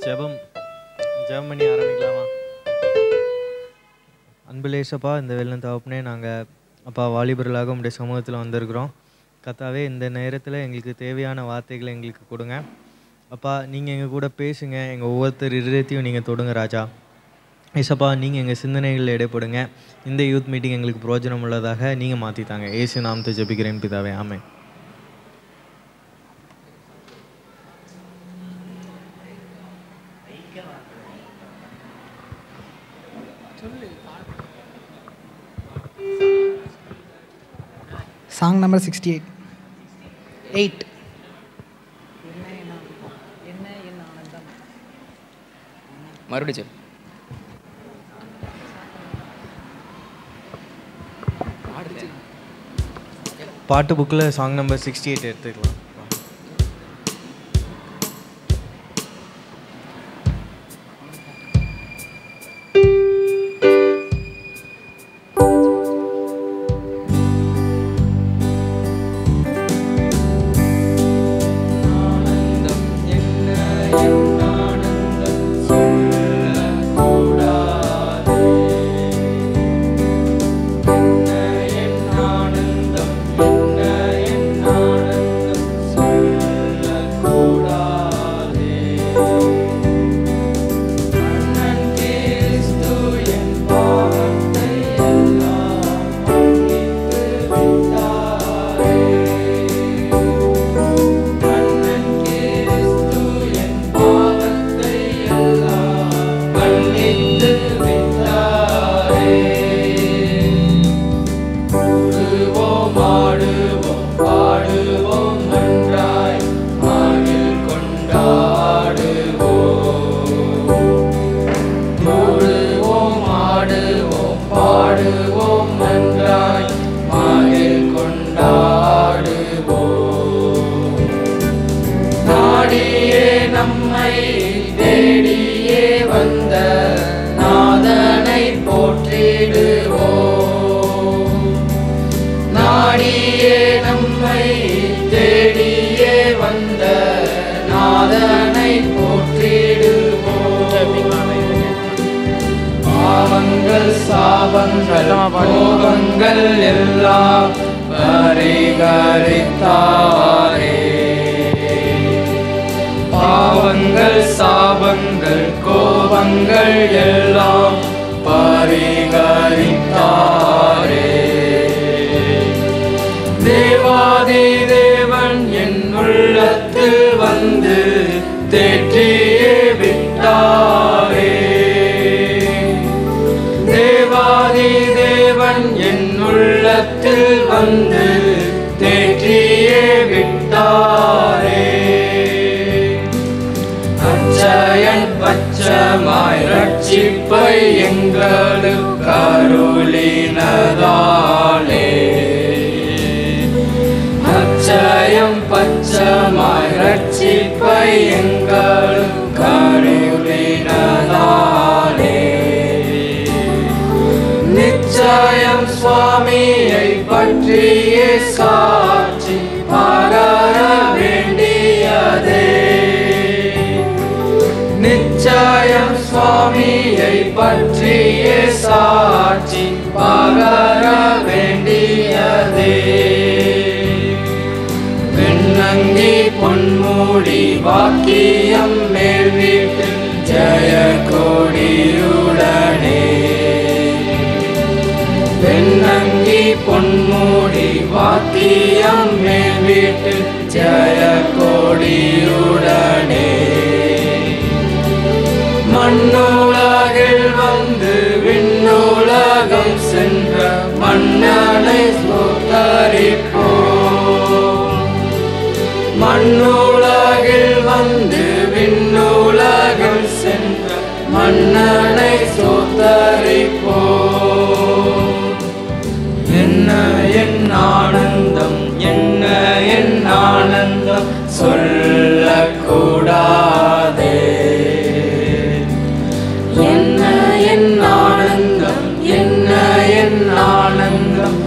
ஜெபம் ஜெபம் பண்ணி ஆரம்பிக்கலாமா அன்புலேசப்பா இந்த வெள்ளம் தகப்பனே நாங்கள் அப்பா வாலிபர்களாக உங்களுடைய சமூகத்தில் வந்திருக்கிறோம் கத்தாவே இந்த நேரத்தில் எங்களுக்கு தேவையான வார்த்தைகளை எங்களுக்கு கொடுங்க அப்பா நீங்கள் எங்கள் கூட பேசுங்க எங்கள் ஒவ்வொருத்தர் இருதயத்தையும் நீங்கள் தொடுங்க ராஜா ஏசப்பா நீங்கள் எங்கள் சிந்தனைகளில் இடைப்படுங்க இந்த யூத் மீட்டிங் எங்களுக்கு பிரயோஜனம் உள்ளதாக நீங்கள் மாற்றித்தாங்க ஏசு நாமத்தை ஜெபிக்கிறேன் பிதாவே ஆமென் song number sixty eight eight மறுபடியும் சொல்லு பாட்டு புக்கில் சாங் நம்பர் சிக்ஸ்டி எயிட் எடுத்துக்கலாம் பாவங்கள் சாபங்கள் கோபங்கள் எல்லாம் பரிகரித்தாரே பாவங்கள் சாபங்கள் கோபங்கள் எல்லாம் பரிகரித்தாரே தேவாதி தேவன் என் உள்ளத்தில் வந்து தேற்றியே விட்டாரே தேவாதி தேவன் என் உள்ளத்தில் வந்து தேற்றியே விட்டாரே அச்சயன் பச்சமாய் ரட்சிப்பை எங்களுக்கு அருளினதாலே அச்சயம் பச்சமாய் ரட்சிப்பை எங்களுக்கு அருளினதாலே நிச்சயம் சுவாமியை பற்றியே சாட்சி பகர வேண்டியதே நிச்சயம் சுவாமியை பற்றியே சாட்சி பகர வேண்டியதே பெண்ணங்கி பொன்மூடி வாக்கியம் மேல் வீட்டில் ஜெய கொடியுடனே பெண்ணங்கி பொன்மூடி வாக்கியம் மேல் வீட்டில் ஜெய கொடியுடனே மண்ணுலகில் வந்து விண்ணுலகம் சென்ற மன்னனை ஸ்தோத்தரிப்போம் மண்ணுலகில் வந்து விண்ணுலகம் சென்ற மன்னனை ஸ்தோத்தரிப்போம் என்ன என் ஆனந்தம் என்ன என் ஆனந்தம் சொல்லக்கூடாதே என்ன என் ஆனந்தம் என்ன என் ஆனந்தம்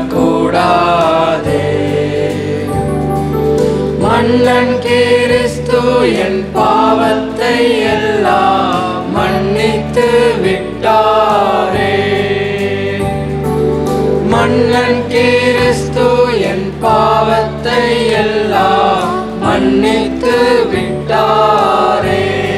சொல்லக்கூடாதே மன்னன் கிறிஸ்து கிறிஸ்து என் பாவத்தை எல்லாம் மன்னித்து விட்டாரே மன்னன் கிறிஸ்து என் பாவத்தை எல்லாம் மன்னித்து விட்டாரே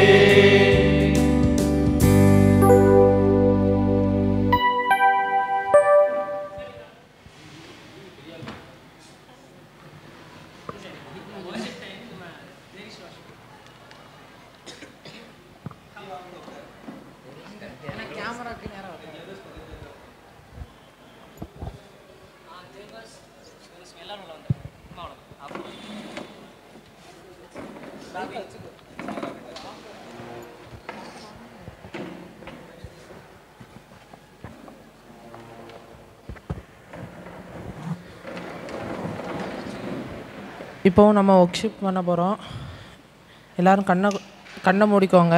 இப்போ நம்ம ஒர்க்ஷிப் பண்ண போகிறோம் எல்லோரும் கண்ணை கண்ணை மூடிக்கோங்க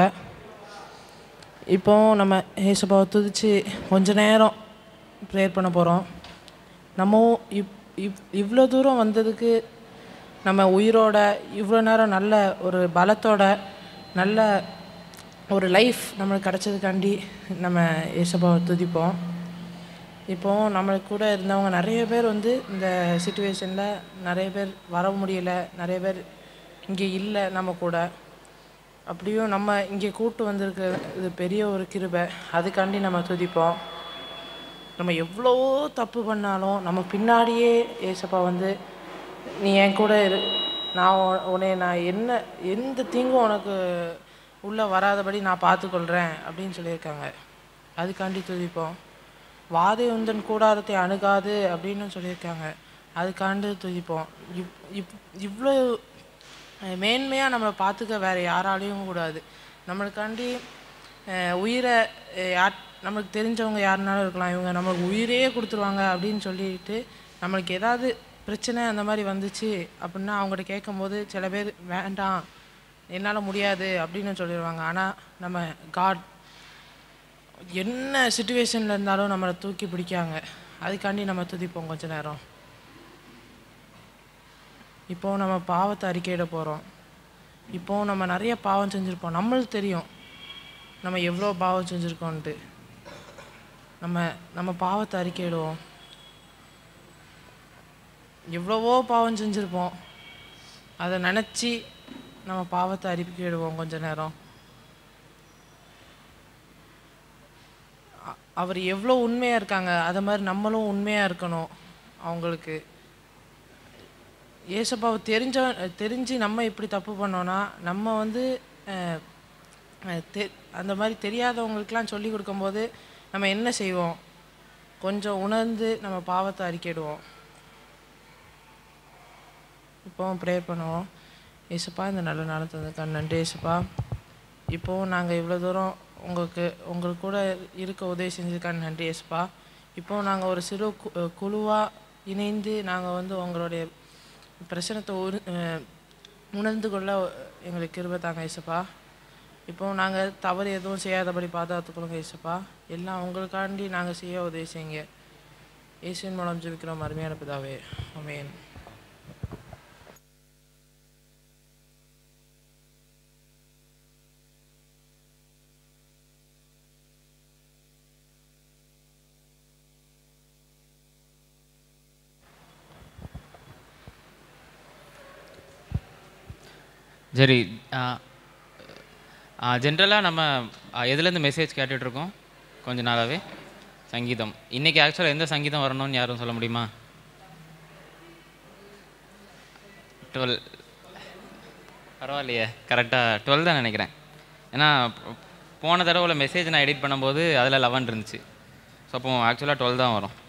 இப்போ நம்ம ஏசப்பாவை துதிச்சு கொஞ்ச நேரம் ப்ரேயர் பண்ண போகிறோம் நம்ம இப் இவ் இவ்வளோ தூரம் வந்ததுக்கு நம்ம உயிரோட இவ்வளோ நேரம் நல்ல ஒரு பலத்தோட நல்ல ஒரு லைஃப் நம்மளுக்கு கிடச்சதுக்காண்டி நம்ம ஏசப்பாவை துதிப்போம் இப்போ நம்மளுக்கு கூட இருந்தவங்க நிறைய பேர் வந்து இந்த சுச்சுவேஷனில் நிறைய பேர் வர முடியல நிறைய பேர் இங்கே இல்லை நம்ம கூட அப்படியும் நம்ம இங்கே கூட்டு வந்திருக்க இது பெரிய ஒரு கிருபை அதுக்காண்டி நம்ம துதிப்போம் நம்ம எவ்வளவோ தப்பு பண்ணாலும் நம்ம பின்னாடியே ஏசப்பா வந்து நீ என் கூட இரு நான் உன்- உன்னை நான் என்ன எந்த தீங்கும் உனக்கு உள்ளே வராதபடி நான் பார்த்துக்கொள்கிறேன் அப்படின்னு சொல்லியிருக்காங்க அதுக்காண்டி துதிப்போம் வாதை உந்தன் கூடாரத்தை அணுகாது அப்படின்னு சொல்லியிருக்காங்க அதுக்காண்டு துதிப்போம் இவ் இவ் இவ்வளோ மேன்மையாக நம்மளை பார்த்துக்க வேறு யாராலையும் கூடாது நம்மளுக்காண்டி அஹ், உயிரை அஹ், யார் நம்மளுக்கு தெரிஞ்சவங்க யாருனாலும் இருக்கலாம் இவங்க நம்மளுக்கு உயிரே கொடுத்துருவாங்க அப்படின்னு சொல்லிட்டு நம்மளுக்கு ஏதாவது பிரச்சனை அந்த மாதிரி வந்துச்சு அப்படின்னா அவங்ககிட்ட கேட்கும்போது சில பேர் வேண்டாம் என்னால் முடியாது அப்படின்னு சொல்லிடுவாங்க ஆனால் நம்ம காட் என்ன சுச்சுவேஷனில் இருந்தாலும் நம்மளை தூக்கி பிடிக்காங்க அதுக்காண்டி நம்ம துதிப்போம் கொஞ்ச நேரம் இப்போ நம்ம பாவத்தை அறிக்கையிட போகிறோம் இப்போ நம்ம நிறைய பாவம் செஞ்சுருப்போம் நம்மளுக்கு தெரியும் நம்ம எவ்வளோ பாவம் செஞ்சுருக்கோன்ட்டு நம்ம நம்ம பாவத்தை அறிக்கையிடுவோம் எவ்வளவோ பாவம் செஞ்சுருப்போம் அதை நினச்சி நம்ம பாவத்தை அறிக்கையிடுவோம் கொஞ்ச நேரம் அ- அவர் எவ்வளோ உண்மையாக இருக்காங்க அதை மாதிரி நம்மளும் உண்மையாக இருக்கணும் அவங்களுக்கு ஏசப்பாவை தெரிஞ்ச தெரிஞ்சு நம்ம இப்படி தப்பு பண்ணோன்னா நம்ம வந்து அஹ், அஹ், தெ- அந்த மாதிரி தெரியாதவங்களுக்கெல்லாம் சொல்லி கொடுக்கும்போது நம்ம என்ன செய்வோம் கொஞ்சம் உணர்ந்து நம்ம பாவத்தை அறிக்கையிடுவோம் இப்போ ப்ரேயர் பண்ணுவோம் ஏசப்பா இந்த நல்ல நாளை தந்ததுக்காக நன்றி ஏசப்பா இப்போது நாங்கள் இவ்வளோ தூரம் உங்களுக்கு உங்களுக்கு கூட இருக்க உதவி செஞ்சதுக்காக நன்றி ஏசப்பா இப்போது நாங்கள் ஒரு சிறு குழுவாக இணைந்து நாங்கள் வந்து உங்களுடைய பிரச்சனத்தை உரு அஹ் உணர்ந்து கொள்ள எங்களுக்கு கிருபை தாங்க ஏசப்பா இப்போ நாங்கள் தவறு எதுவும் செய்யாதபடி பாதுகாத்துக்கொள்ளுங்க ஏசப்பா எல்லாம் உங்களுக்காண்டி நாங்கள் செய்ய உதவி செய்யுங்க இயேசுவின் மூலம் ஜெபிக்கிறோம் அருமையான பிதாவே ஆமென் சரி ஜென்ரலாக நம்ம ஆ, எதுலேருந்து மெசேஜ் கேட்டுட்ருக்கோம் கொஞ்ச நாளாகவே சங்கீதம் இன்றைக்கி ஆக்சுவலாக எந்த சங்கீதம் வரணும்னு யாரும் சொல்ல முடியுமா டுவெல் பரவாயில்லையே கரெக்டாக டுவெல் தான் நினைக்கிறேன் ஏன்னா போ- போன தடவை மெசேஜ் நான் எடிட் பண்ணும்போது அதில் லெவன் இருந்துச்சு ஸோ அப்போ ஆக்சுவலாக டுவெல் தான் வரும்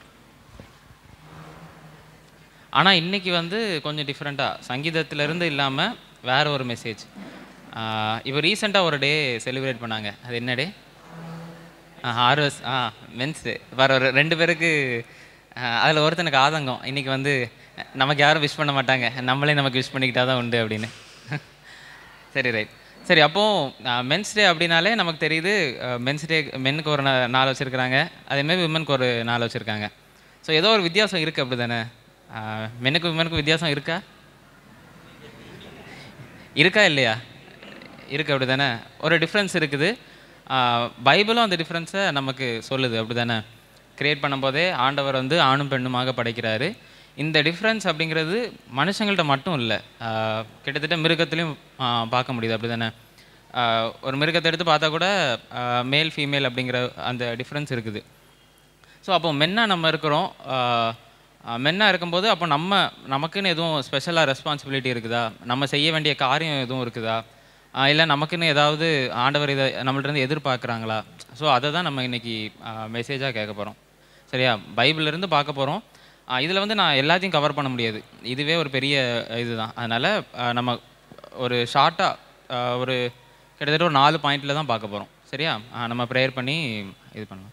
ஆனால் இன்னைக்கு வந்து கொஞ்சம் டிஃப்ரெண்ட்டாக சங்கீதத்திலேருந்து இல்லாமல் வேற ஒரு மெசேஜ் இப்போ ரீசெண்டாக ஒரு டே செலிப்ரேட் பண்ணாங்க அது என்ன டே ஆர்எஸ் ஆ மென்ஸ் டே வேற ஒரு ரெண்டு பேருக்கு அதில் ஒருத்தனுக்கு ஆதங்கம் இன்னைக்கு வந்து அஹ், நமக்கு யாரும் விஷ் பண்ண மாட்டாங்க நம்மளே நமக்கு விஷ் பண்ணிக்கிட்டா தான் உண்டு அப்படின்னு சரி ரைட் சரி அப்போது மென்ஸ் டே அப்படின்னாலே நமக்கு தெரியுது மென்ஸ் டே மென்னுக்கு ஒரு நா- நாள் வச்சுருக்குறாங்க அதேமாதிரி விமனுக்கு ஒரு நாள் வச்சுருக்காங்க ஸோ ஏதோ ஒரு வித்தியாசம் இருக்குது அப்படி தானே மென்னுக்கு விமனுக்கு வித்தியாசம் இருக்கா இருக்கா இல்லையா இருக்கு அப்படி தானே ஒரு டிஃப்ரென்ஸ் இருக்குது ஆஹ் பைபிளும் அந்த டிஃப்ரென்ஸை நமக்கு சொல்லுது அப்படி தானே கிரியேட் பண்ணும்போதே ஆண்டவர் வந்து ஆணும் பெண்ணுமாக படைக்கிறாரு இந்த டிஃப்ரென்ஸ் அப்படிங்கிறது மனுஷங்கள்ட்ட மட்டும் இல்லை ஆஹ் கிட்டத்தட்ட மிருகத்துலேயும் பார்க்க முடியுது அப்படி தானே ஒரு மிருகத்தை எடுத்து பார்த்தா கூட மேல் ஃபீமேல் அப்படிங்கிற அந்த டிஃப்ரென்ஸ் இருக்குது ஸோ அப்போ மென்னா நம்ம இருக்கிறோம் மென்னா இருக்கும்போது அப்போ நம்ம நமக்குன்னு எதுவும் ஸ்பெஷலாக ரெஸ்பான்சிபிலிட்டி இருக்குதா நம்ம செய்ய வேண்டிய காரியம் எதுவும் இருக்குதா இல்லை நமக்குன்னு ஏதாவது ஆண்டவர் இதை நம்மள்ட்ட இருந்து எதிர்பார்க்குறாங்களா ஸோ அதை தான் நம்ம இன்னைக்கு மெசேஜாக கேட்க போகிறோம் சரியா பைபிள்ல இருந்து பார்க்க போகிறோம் இதில் வந்து நான் எல்லாத்தையும் கவர் பண்ண முடியாது இதுவே ஒரு பெரிய இதுதான் அதனால் நம்ம ஒரு ஷார்ட்டாக ஒரு கிட்டத்தட்ட ஒரு நாலு பாயிண்டில் தான் பார்க்க போகிறோம் சரியா ஆ, நம்ம ப்ரேயர் பண்ணி இது பண்ணலாம்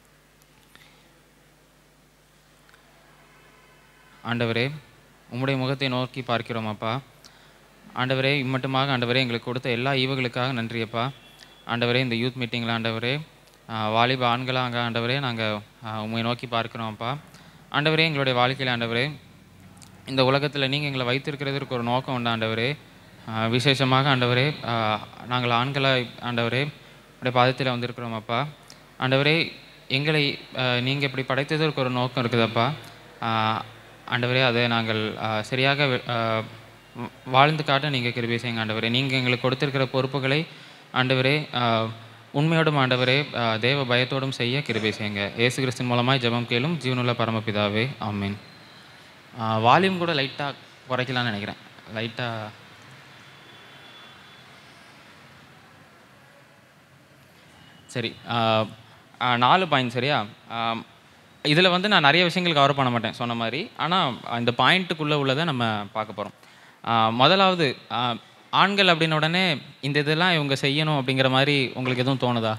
ஆண்டவரே உம்முடைய முகத்தை நோக்கி பார்க்கிறோம் அப்பா ஆண்டவரே இம்மட்டுமாக ஆண்டவரே எங்களுக்கு கொடுத்த எல்லா ஈவுகளுக்காக நன்றி அப்பா ஆண்டவரே இந்த யூத் மீட்டிங்கில் ஆண்டவரே ஆ, வாலிப ஆண்களாக ஆண்டவரே நாங்கள் உண்மை நோக்கி பார்க்கிறோம் அப்பா ஆண்டவரே எங்களுடைய வாழ்க்கையில் ஆண்டவரே இந்த உலகத்தில் நீங்கள் எங்களை வைத்திருக்கிறதுக்கு ஒரு நோக்கம் உண்டு ஆண்டவரே ஆ, விசேஷமாக ஆண்டவரே ஆ, நாங்கள் ஆண்களாய் ஆண்டவரே உடைய பாதத்தில் வந்திருக்கிறோம் அப்பா ஆண்டவரே எங்களை நீங்கள் இப்படி படைத்ததற்கு ஒரு நோக்கம் இருக்குதப்பா ஆ, ஆண்டவரே அதை நாங்கள் ஆ, சரியாக வி- ஆ, வ- வாழ்ந்து காட்ட நீங்கள் கிருபை செய்யுங்க ஆண்டவரே நீங்கள் எங்களுக்கு கொடுத்திருக்கிற பொறுப்புகளை ஆண்டவரே ஆ, உண்மையோடும் ஆண்டவரே ஆ, தேவ பயத்தோடும் செய்ய கிருபை செய்யுங்க இயேசு கிறிஸ்தின் மூலமாய் ஜெபம் கேளும் ஜீவனுள்ள பரமபிதாவே ஆமீன் வால்யூம் கூட லைட்டாக குறைக்கலாம்னு நினைக்கிறேன் லைட்டாக சரி ஆஹ் ஆஹ் நாலு பாயிண்ட் சரியா இதில் வந்து நான் நிறைய விஷயங்கள் கவர் பண்ண மாட்டேன் சொன்ன மாதிரி ஆனால் இந்த பாயிண்ட்டுக்குள்ளே உள்ளதை நம்ம பார்க்க போகிறோம் முதலாவது ஆஹ் ஆண்கள் அப்படின்ன உடனே இந்த இதெல்லாம் இவங்க செய்யணும் அப்படிங்கிற மாதிரி உங்களுக்கு எதுவும் தோணுதா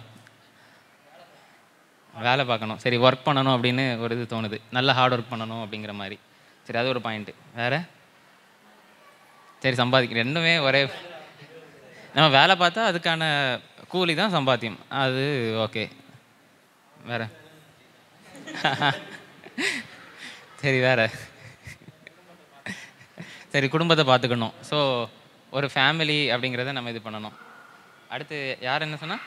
வேலை பார்க்கணும் சரி ஒர்க் பண்ணணும் அப்படின்னு ஒரு இது தோணுது நல்ல ஹார்ட் ஒர்க் பண்ணணும் அப்படிங்கிற மாதிரி சரி அது ஒரு பாயிண்ட்டு வேறு சரி சம்பாதிக்க ரெண்டுமே ஒரே நம்ம வேலை பார்த்தா அதுக்கான கூலி தான் சம்பாத்தியம் அது ஓகே வேற சரி வேற சரி குடும்பத்தை பார்த்துக்கணும் ஸோ ஒரு ஃபேமிலி அப்படிங்கிறத நம்ம இது பண்ணணும் அடுத்து யார் என்ன சொன்னா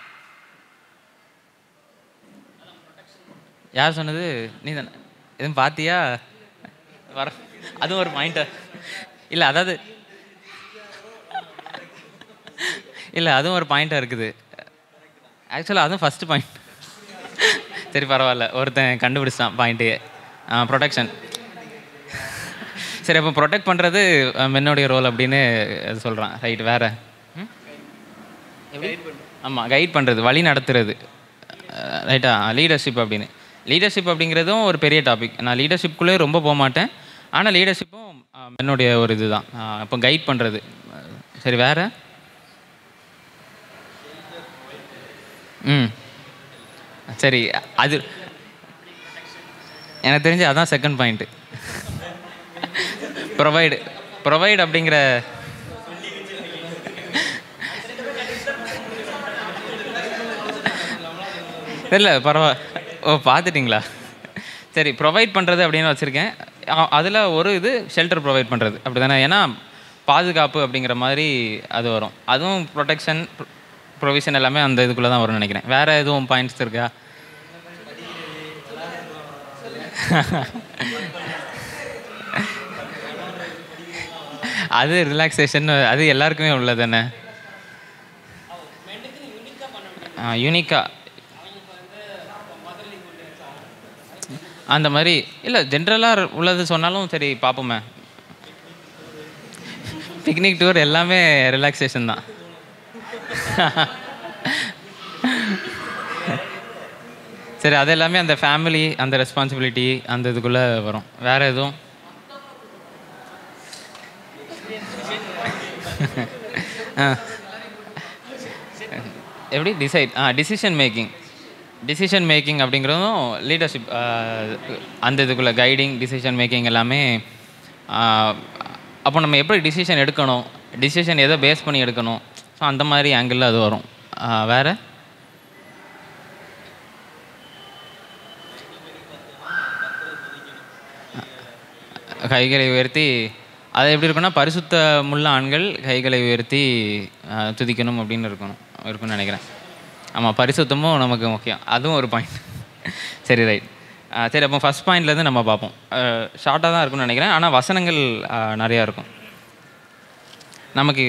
யார் சொன்னது நீ தானே எதுவும் பார்த்தியா வர அதுவும் ஒரு பாயிண்ட்டா இல்லை அதாவது இல்லை அதுவும் ஒரு பாயிண்ட்டாக இருக்குது ஆக்சுவலாக அதுவும் ஃபஸ்ட்டு பாயிண்ட் சரி பரவாயில்ல ஒருத்தன் கண்டுபிடிச்சிட்டான் பாயிண்ட்டு ப்ரொடெக்ஷன் சரி அப்போ ப்ரொடெக்ட் பண்ணுறது மென்னுடைய ரோல் அப்படின்னு சொல்கிறான் ரைட் வேற ம்? எப்படி ஆமாம் கைட் பண்ணுறது வழி நடத்துறது ரைட்டா லீடர்ஷிப் அப்படின்னு லீடர்ஷிப் அப்படிங்கிறதும் ஒரு பெரிய டாபிக் நான் லீடர்ஷிப்குள்ளே ரொம்ப போக மாட்டேன் ஆனால் லீடர்ஷிப்பும் என்னுடைய ஒரு இதுதான் இப்போ கைட் பண்ணுறது சரி வேற ம் சரி அது எனக்கு தெரிஞ்சு அதான் செகண்ட் பாயிண்ட்டு ப்ரொவைடு ப்ரொவைட் அப்படிங்கிற இல்லை பரவா ஓ பார்த்துட்டிங்களா சரி ப்ரொவைட் பண்ணுறது அப்படின்னு வச்சுருக்கேன் அதில் ஒரு இது ஷெல்டர் ப்ரொவைட் பண்ணுறது அப்படி தானே ஏன்னா பாதுகாப்பு அப்படிங்கிற மாதிரி அது வரும் அதுவும் ப்ரொடெக்ஷன் ப்ரொவிஷன் எல்லாமே அந்த இதுக்குள்ளே தான் வரும்னு நினைக்கிறேன் வேறு எதுவும் பாயிண்ட்ஸ் இருக்கா அது ரிலாக்ஸேஷன் அது எல்லாருக்குமே உள்ளது தானே யூனிக்காக அந்த மாதிரி இல்லை ஜென்ரலாக உள்ளது சொன்னாலும் சரி பார்ப்போமே பிக்னிக் டூர் எல்லாமே ரிலாக்ஸேஷன் தான் சரி அது எல்லாமே அந்த ஃபேமிலி அந்த ரெஸ்பான்சிபிலிட்டி அந்த இதுக்குள்ளே வரும் வேற எதுவும் ஆ எப்படி decide ah decision making decision making அப்படிங்கிறதும் லீடர்ஷிப் அந்த இதுக்குள்ளே கைடிங் டிசிஷன் மேக்கிங் எல்லாமே ஆ, அப்போ நம்ம எப்படி டிசிஷன் எடுக்கணும் டிசிஷன் எதை பேஸ் பண்ணி எடுக்கணும் ஸோ அந்த மாதிரி ஆங்கிளில் அது வரும் ஆ, வேற கைகளை உயர்த்தி அது எப்படி இருக்குன்னா பரிசுத்த முள்ள ஆண்கள் கைகளை உயர்த்தி ஆஹ், துதிக்கணும் அப்படின்னு இருக்கணும் இருக்கும்னு நினைக்கிறேன் ஆமாம் பரிசுத்தமும் நமக்கு முக்கியம் அதுவும் ஒரு பாயிண்ட் சரி ரைட் சரி அப்போ ஃபஸ்ட் பாயிண்ட்லேருந்து நம்ம பார்ப்போம் ஷார்ட்டாக தான் இருக்கும்னு நினைக்கிறேன் ஆனால் வசனங்கள் ஆஹ், நிறையா இருக்கும் நமக்கு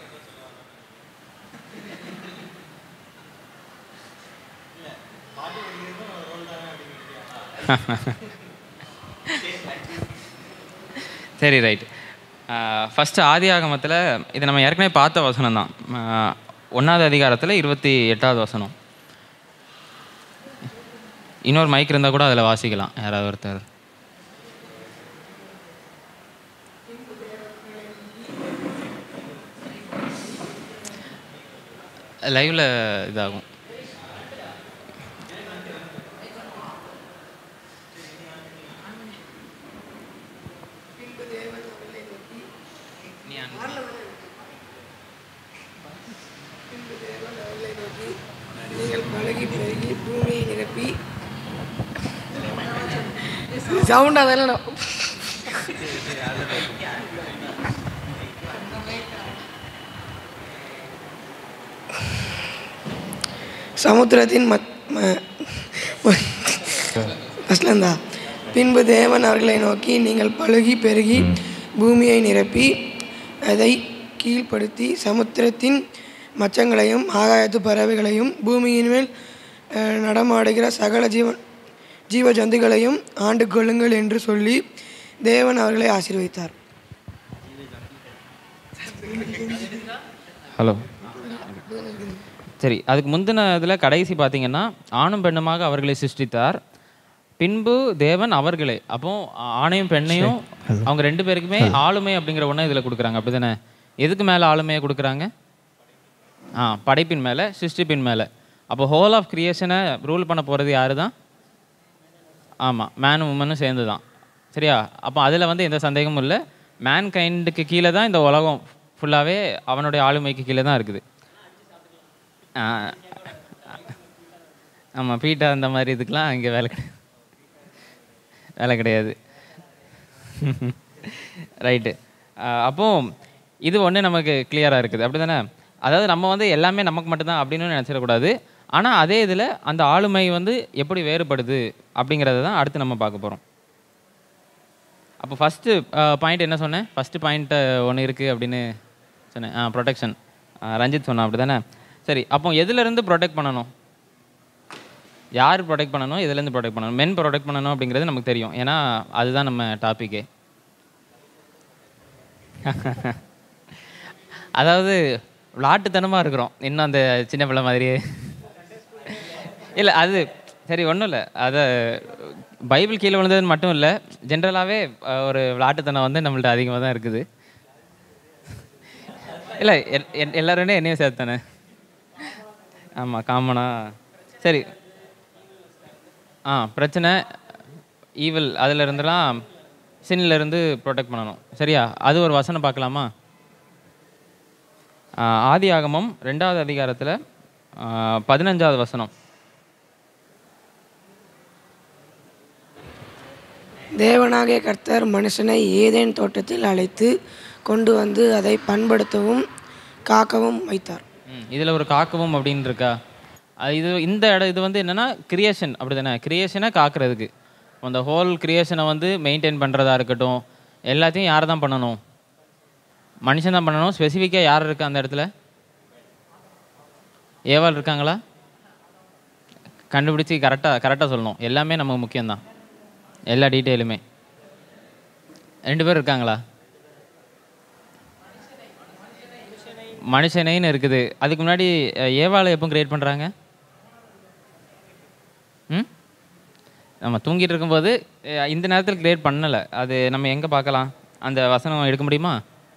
சரி ரைட் ஃபஸ்ட்டு ஆதி ஆகமத்தில் இது நம்ம ஏற்கனவே பார்த்த வசனம் தான் ஒன்றாவது அதிகாரத்தில் இருபத்தி எட்டாவது வசனம் இன்னொரு மைக் இருந்தால் கூட அதில் வாசிக்கலாம் யாராவது ஒருத்தர் லைவில் இதாகும் பழகி பெருகி பூமியை நிரப்பி சவுண்ட் அதெல்லாம் சமுத்திரத்தின் மத் ஃபஸ்ட்ல இருந்தா பின்பு தேவன் அவர்களை நோக்கி நீங்கள் பழுகி பெருகி பூமியை நிரப்பி அதை கீழ்ப்படுத்தி சமுத்திரத்தின் மச்சங்களையும் ஆகாயத்து பறவைகளையும் பூமியின் மேல் அஹ், நடமாடுகிற சகல ஜீவன் ஜீவ ஜந்துகளையும் ஆண்டு கொள்ளுங்கள் என்று சொல்லி தேவன் அவர்களை ஆசீர்வதித்தார் ஹலோ சரி அதுக்கு முந்தின இதில் கடைசி பார்த்தீங்கன்னா ஆணும் பெண்ணுமாக அவர்களை சிருஷ்டித்தார் பின்பு தேவன் அவர்களே அப்போ ஆணையும் பெண்ணையும் அவங்க ரெண்டு பேருக்குமே ஆளுமை அப்படிங்கிற ஒன்று இதில் கொடுக்குறாங்க அப்படிதானே எதுக்கு மேலே ஆளுமையை கொடுக்குறாங்க ஆ படைப்பின் மேலே சிருஷ்டிப்பின் மேலே அப்போ ஹோல் ஆஃப் கிரியேஷனை ரூல் பண்ண போகிறது யாரு தான் ஆமாம் மேனும் உமனும் சேர்ந்து தான் சரியா அப்போ அதில் வந்து எந்த சந்தேகமும் இல்லை மேன் கைண்டுக்கு கீழே தான் இந்த உலகம் ஃபுல்லாகவே அவனுடைய ஆளுமைக்கு கீழே தான் இருக்குது ஆமாம் பீட்டா அந்த மாதிரி இதுக்கெலாம் இங்கே வேலை கிடையாது வேலை கிடையாது ரைட்டு அப்போ இது ஒன்று நமக்கு கிளியராக இருக்குது அப்படி தானே அதாவது நம்ம வந்து எல்லாமே நமக்கு மட்டும்தான் அப்படின்னு நினச்சிடக்கூடாது ஆனால் அதே இதில் அந்த ஆளுமை வந்து எப்படி வேறுபடுது அப்படிங்கிறத தான் அடுத்து நம்ம பார்க்க போகிறோம் அப்போ ஃபஸ்ட்டு பாயிண்ட் என்ன சொன்னேன் ஃபஸ்ட்டு பாயிண்ட் ஒன்று இருக்குது அப்படின்னு சொன்னேன் ஆ ப்ரொடெக்ஷன் ரஞ்சித் சொன்னான் அப்படி தானே சரி அப்போ எதுலேருந்து ப்ரொடெக்ட் பண்ணணும் யார் ப்ரொடெக்ட் பண்ணணும் எதுலேருந்து ப்ரொடெக்ட் பண்ணணும் மென் ப்ரொடெக்ட் பண்ணணும் அப்படிங்கிறது நமக்கு தெரியும் ஏன்னா அதுதான் நம்ம டாப்பிக்கே அதாவது விளாட்டுத்தனமாக இருக்கிறோம் இன்னும் அந்த சின்ன பிள்ளை மாதிரியே இல்லை அது சரி ஒன்றும் இல்லை அதை பைபிள் கீழே விழுந்தது மட்டும் இல்லை ஜென்ரலாகவே ஒரு விளாட்டுத்தனம் வந்து நம்மள்ட்ட அதிகமாக தான் இருக்குது இல்லை எல்லாருமே என்னையும் சேர்த்தானே ஆமாம் காமனா சரி ஆ பிரச்சனை ஈவில் அதில் இருந்தெல்லாம் சின்னில் இருந்து ப்ரொடெக்ட் பண்ணணும் சரியா அது ஒரு வசனம் பார்க்கலாமா ஆ, ஆதி ஆகமம் ரெண்டாவது அதிகாரத்தில் பதினஞ்சாவது வசனம் தேவனாகிய கர்த்தர் மனுஷனை ஏதேன் தோட்டத்தில் அழைத்து கொண்டு வந்து அதை பண்படுத்தவும் காக்கவும் வைத்தார் இதில் ஒரு காக்கவும் அப்படின்னு இருக்கா அது இது இந்த இடம் இது வந்து என்னென்னா கிரியேஷன் அப்படி தானே கிரியேஷனை காக்கிறதுக்கு அந்த ஹோல் கிரியேஷனை வந்து மெயின்டைன் பண்ணுறதா இருக்கட்டும் எல்லாத்தையும் யார் தான் பண்ணணும் மனுஷன் தான் பண்ணணும் ஸ்பெசிஃபிக்காக யார் இருக்கா அந்த இடத்துல ஏவாள் இருக்காங்களா கண்டுபிடிச்சி கரெக்டாக கரெக்டாக சொல்லணும் எல்லாமே நமக்கு முக்கியம்தான் எல்லா டீட்டெயிலுமே ரெண்டு பேர் இருக்காங்களா மனுஷனைன்னு இருக்குது அதுக்கு முன்னாடி அஹ், ஏவாளை எப்போ கிரியேட் பண்ணுறாங்க ம் நம்ம தூங்கிட்டு இருக்கும்போது அஹ், இந்த நேரத்தில் கிரியேட் பண்ணலை அது நம்ம எங்கே பார்க்கலாம் அந்த வசனம் எடுக்க முடியுமா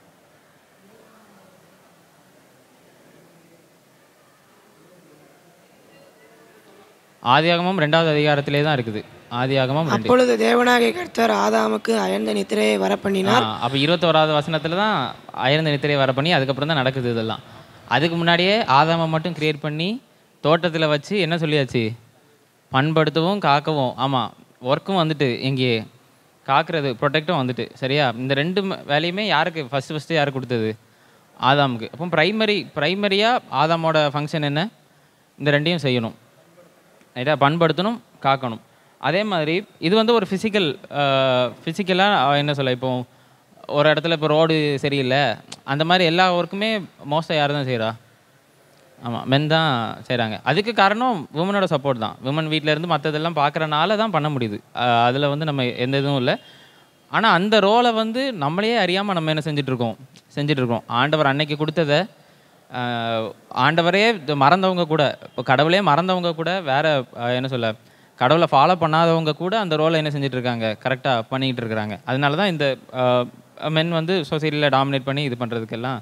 ஆதியாகமம் ரெண்டாவது அதிகாரத்திலே தான் இருக்குது ஆதியாகமம் ரெண்டு அப்பொழுது தேவனாகிய கர்த்தர் ஆதாமுக்கு அயர்ந்த நித்திரையை வரப்பண்ணினார் அப்போ இருபத்தோராவது வசனத்தில் தான் அயர்ந்த நித்திரை வர பண்ணி அதுக்கப்புறம் தான் நடக்குது இதெல்லாம் அதுக்கு முன்னாடியே ஆதாமை மட்டும் கிரியேட் பண்ணி தோட்டத்தில் வச்சு என்ன சொல்லியாச்சு பண்படுத்தவும் காக்கவும் ஆமாம் ஒர்க்கும் வந்துட்டு எங்கேயே காக்கிறது ப்ரொடெக்டும் வந்துட்டு சரியா இந்த ரெண்டு ம- வேலையுமே யாருக்கு ஃபஸ்ட்டு ஃபஸ்ட்டு யார் கொடுத்தது ஆதாமுக்கு அப்போ ப்ரைமரி ப்ரைமரியாக ஆதாமோட ஃபங்க்ஷன் என்ன இந்த ரெண்டையும் செய்யணும் ரைட்டா பண்படுத்தணும் காக்கணும் அதே மாதிரி இது வந்து ஒரு ஃபிசிக்கல் ஃபிசிக்கலாக என்ன சொல்ல இப்போ ஒரு இடத்துல இப்போ ரோடு சரியில்லை அந்த மாதிரி எல்லா ஒர்க்குமே மோஸ்ட்டாக யார் தான் செய்கிறா ஆமாம் மென் தான் செய்கிறாங்க அதுக்கு காரணம் உமனோட சப்போர்ட் தான் உமன் இருந்து மற்றதெல்லாம் பார்க்குறனால தான் பண்ண முடியுது அதில் வந்து நம்ம எந்த இதுவும் இல்லை ஆனால் அந்த ரோலை வந்து நம்மளையே அறியாமல் நம்ம என்ன செஞ்சிட்ருக்கோம் செஞ்சிட்ருக்கோம் ஆண்டவர் அன்னைக்கு கொடுத்ததை ஆஹ், ஆண்டவரே இது மறந்தவங்க கூட இப்போ கடவுளே மறந்தவங்க கூட வேற ஆஹ், என்ன சொல்ல கடவுளை ஃபாலோ பண்ணாதவங்க கூட அந்த ரோலை என்ன செஞ்சுட்டு இருக்காங்க கரெக்டாக பண்ணிக்கிட்டு இருக்கிறாங்க அதனால தான் இந்த மென் வந்து சொசைட்டியில் டாமினேட் பண்ணி இது பண்ணுறதுக்கெல்லாம்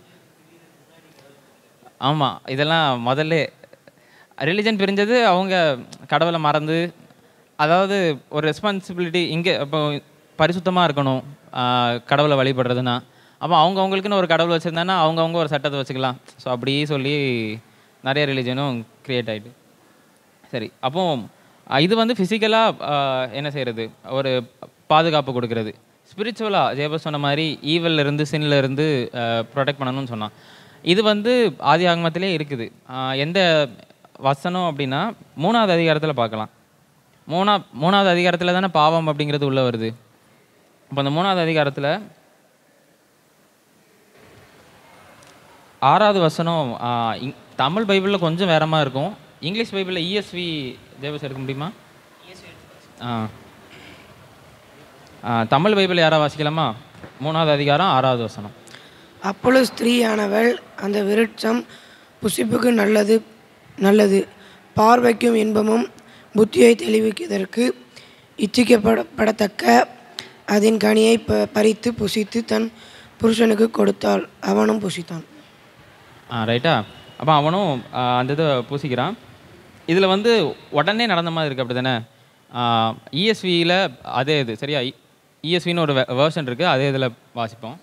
ஆமாம் இதெல்லாம் முதல்ல ரிலிஜன் பிரிஞ்சது அவங்க கடவுளை மறந்து அதாவது ஒரு ரெஸ்பான்சிபிலிட்டி இங்கே இப்போ பரிசுத்தமாக இருக்கணும் ஆஹ் கடவுளை வழிபடுறதுன்னா அப்போ அவங்க அவங்களுக்குன்னு ஒரு கடவுள் வச்சுருந்தாங்கன்னா அவங்கவுங்க ஒரு சட்டத்தை வச்சுக்கலாம் ஸோ அப்படி சொல்லி நிறைய ரிலிஜனும் க்ரியேட் ஆகிட்டு சரி அப்போ அஹ், இது வந்து ஃபிசிக்கலாக என்ன செய்கிறது ஒரு பாதுகாப்பு கொடுக்கறது ஸ்பிரிச்சுவலாக ஜெயப சொன்ன மாதிரி ஈவல்ல இருந்து சின்ல இருந்து ப்ரொடெக்ட் பண்ணணும்னு சொன்னான் இது வந்து ஆதி ஆகமத்திலே இருக்குது அஹ், எந்த வசனம் அப்படின்னா மூணாவது அதிகாரத்தில் பார்க்கலாம் மூணா மூணாவது அதிகாரத்தில் தானே பாவம் அப்படிங்கிறது உள்ளே வருது அப்போ அந்த மூணாவது அதிகாரத்தில் ஆறாவது வசனம் ஆ, இங்- தமிழ் பைபிளில் கொஞ்சம் வேற மாதிரி இருக்கும் இங்கிலீஷ் பைபிளில் இஎஸ்வி தேவஸ் எடுக்க முடியுமா ஆ ஆ, தமிழ் பைபிள் யாரா வாசிக்கலாமா மூணாவது அதிகாரம் ஆறாவது வசனம் அப்பொழுது ஸ்திரீயானவள் அந்த விருட்சம் புசிப்புக்கு நல்லது நல்லது பார்வைக்கும் இன்பமும் புத்தியை தெளிவிப்பதற்கு இச்சிக்கப்படப்படத்தக்க அதன் கனியை ப பறித்து புசித்து தன் புருஷனுக்கு கொடுத்தாள் அவனும் புசித்தான் ஆ ரைட்டா அப்போ அவனும் ஆ, அந்த இதை பூசிக்கிறான் இதில் வந்து உடனே நடந்த மாதிரி இருக்குது அப்படி தானே இஎஸ்வியில் அதே இது சரியா இஎஸ்வின்னு ஒரு வேர்ஷன் இருக்குது அதே இதில் வாசிப்போம்